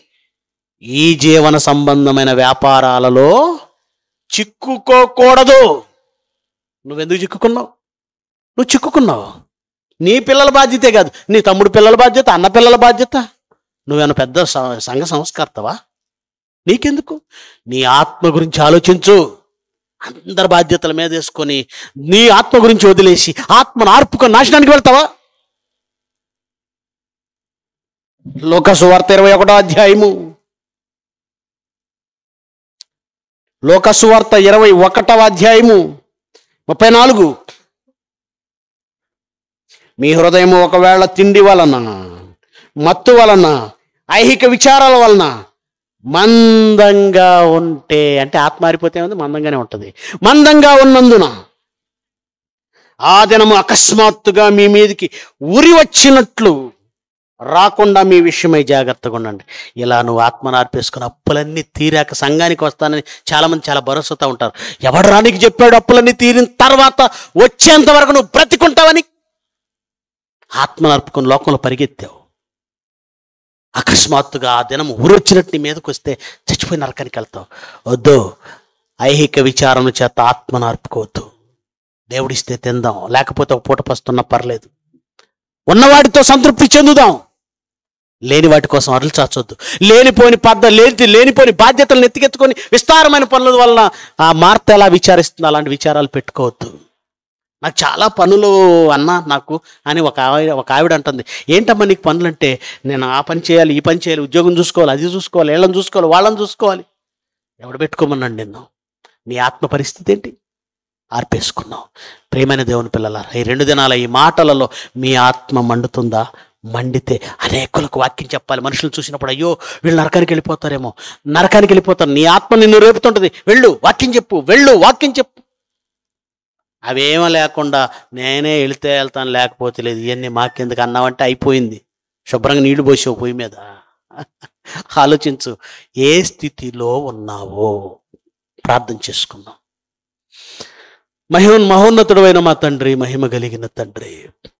ఈ జీవన సంబంధమైన వ్యాపారాలలో చిక్కుకోకూడదు నువ్వెందుకు చిక్కుకున్నావు నువ్వు చిక్కుకున్నావు నీ పిల్లల బాధ్యతే కాదు నీ తమ్ముడు పిల్లల బాధ్యత అన్న పిల్లల బాధ్యత నువ్వేమైనా పెద్ద స- సంఘ సంస్కర్తవా నీకెందుకు నీ ఆత్మ గురించి ఆలోచించు అందరి బాధ్యతల మీద వేసుకొని నీ ఆత్మ గురించి వదిలేసి ఆత్మను ఆర్పుకొని నాశనానికి వెళ్తావా లోకసువార్త ఇరవై ఒకటో అధ్యాయము లోకసువార్త ఇరవై ఒకటవ అధ్యాయము ముప్పై నాలుగు మీ హృదయం ఒకవేళ తిండి వలన మత్తు వలన ఐహిక విచారాల వలన మందంగా ఉంటే అంటే ఆత్మ మారిపోతే ఉంది మందంగానే ఉంటుంది మందంగా ఉన్నందున ఆ దినము అకస్మాత్తుగా మీ మీదికి ఉరి వచ్చినట్లు రాకుండా మీ విషయమై జాగ్రత్తగా ఉండండి ఇలా నువ్వు ఆత్మను ఆర్పేసుకుని అప్పులన్నీ తీరాక సంఘానికి వస్తానని చాలామంది చాలా భరోసాతో ఉంటారు ఎవడు రానికి చెప్పాడు అప్పులన్నీ తీరిన తర్వాత వచ్చేంత వరకు నువ్వు బ్రతికుంటావని ఆత్మను అర్పుకుని లోకంలో పరిగెత్తావు అకస్మాత్తుగా ఆ దినం ఊరొచ్చినట్టు నీ మీదకి వస్తే చచ్చిపోయి నరకానికి వెళ్తావు వద్దు ఐహిక విచారణ చేత ఆత్మను అర్పుకోవద్దు దేవుడిస్తే తిందాం లేకపోతే ఒక పూట పస్తున్నా పర్లేదు ఉన్నవాటితో సంతృప్తి చెందుదాం లేని వాటి కోసం అరులు చాచొద్దు లేనిపోని పద్ధ లేని లేనిపోని బాధ్యతలను ఎత్తికెత్తుకొని విస్తారమైన పనుల వలన ఆ మార్త ఎలా విచారిస్తుంది అలాంటి విచారాలు పెట్టుకోవద్దు నాకు చాలా పనులు అన్నా నాకు అని ఒక ఆవిడ ఒక ఆవిడ అంటుంది ఏంటమ్మా నీకు పనులు అంటే నేను ఆ పని చేయాలి ఈ పని చేయాలి ఉద్యోగం చూసుకోవాలి అది చూసుకోవాలి వీళ్ళని చూసుకోవాలి వాళ్ళని చూసుకోవాలి ఎవడు పెట్టుకోమన్నాడు నిన్ను నీ ఆత్మ పరిస్థితి ఏంటి ఆర్పేసుకున్నావు ప్రేమైన దేవుని పిల్లల ఈ రెండు దినాల ఈ మాటలలో మీ ఆత్మ మండుతుందా మండితే అనేకులకు వాక్యం చెప్పాలి మనుషులు చూసినప్పుడు అయ్యో వీళ్ళు నరకానికి వెళ్ళిపోతారేమో నరకానికి వెళ్ళిపోతారు నీ ఆత్మ నిన్ను రేపుతుంటుంది వెళ్ళు వాక్యం చెప్పు వెళ్ళు వాక్యం చెప్పు అవేమో లేకుండా నేనే వెళితే వెళ్తాను లేకపోతే లేదు ఇవన్నీ మాకెందుకు అన్నావంటే అయిపోయింది శుభ్రంగా నీళ్లు పోసావు పొయ్యి మీద ఆలోచించు ఏ స్థితిలో ఉన్నావో ప్రార్థన చేసుకుందాం మహిమ మహోన్నతుడైన మా తండ్రి మహిమ కలిగిన తండ్రి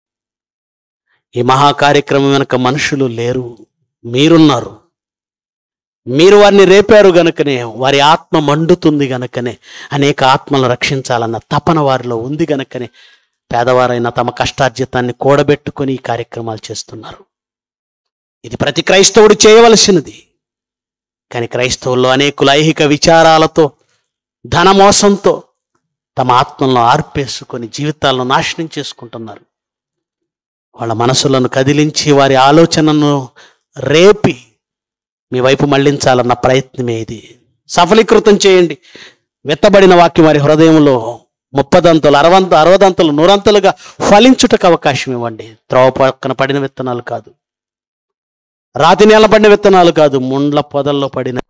ఈ మహా కార్యక్రమం వెనక మనుషులు లేరు మీరున్నారు మీరు వారిని రేపారు గనుకనే వారి ఆత్మ మండుతుంది గనుకనే అనేక ఆత్మలను రక్షించాలన్న తపన వారిలో ఉంది గనుకనే పేదవారైన తమ కష్టార్జితాన్ని కూడబెట్టుకొని ఈ కార్యక్రమాలు చేస్తున్నారు ఇది ప్రతి క్రైస్తవుడు చేయవలసినది కానీ క్రైస్తవుల్లో అనేకులు ఐహిక విచారాలతో ధనమోసంతో తమ ఆత్మలను ఆర్పేసుకొని జీవితాలను నాశనం చేసుకుంటున్నారు వాళ్ళ మనసులను కదిలించి వారి ఆలోచనను రేపి మీ వైపు మళ్ళించాలన్న ప్రయత్నమే ఇది సఫలీకృతం చేయండి విత్తబడిన వాక్యం వారి హృదయంలో ముప్పదంతులు అరవంత అరవదంతులు నూరంతలుగా ఫలించుటకు అవకాశం ఇవ్వండి త్రోవ పక్కన పడిన విత్తనాలు కాదు రాతి నేల పడిన విత్తనాలు కాదు ముండ్ల పొదల్లో పడిన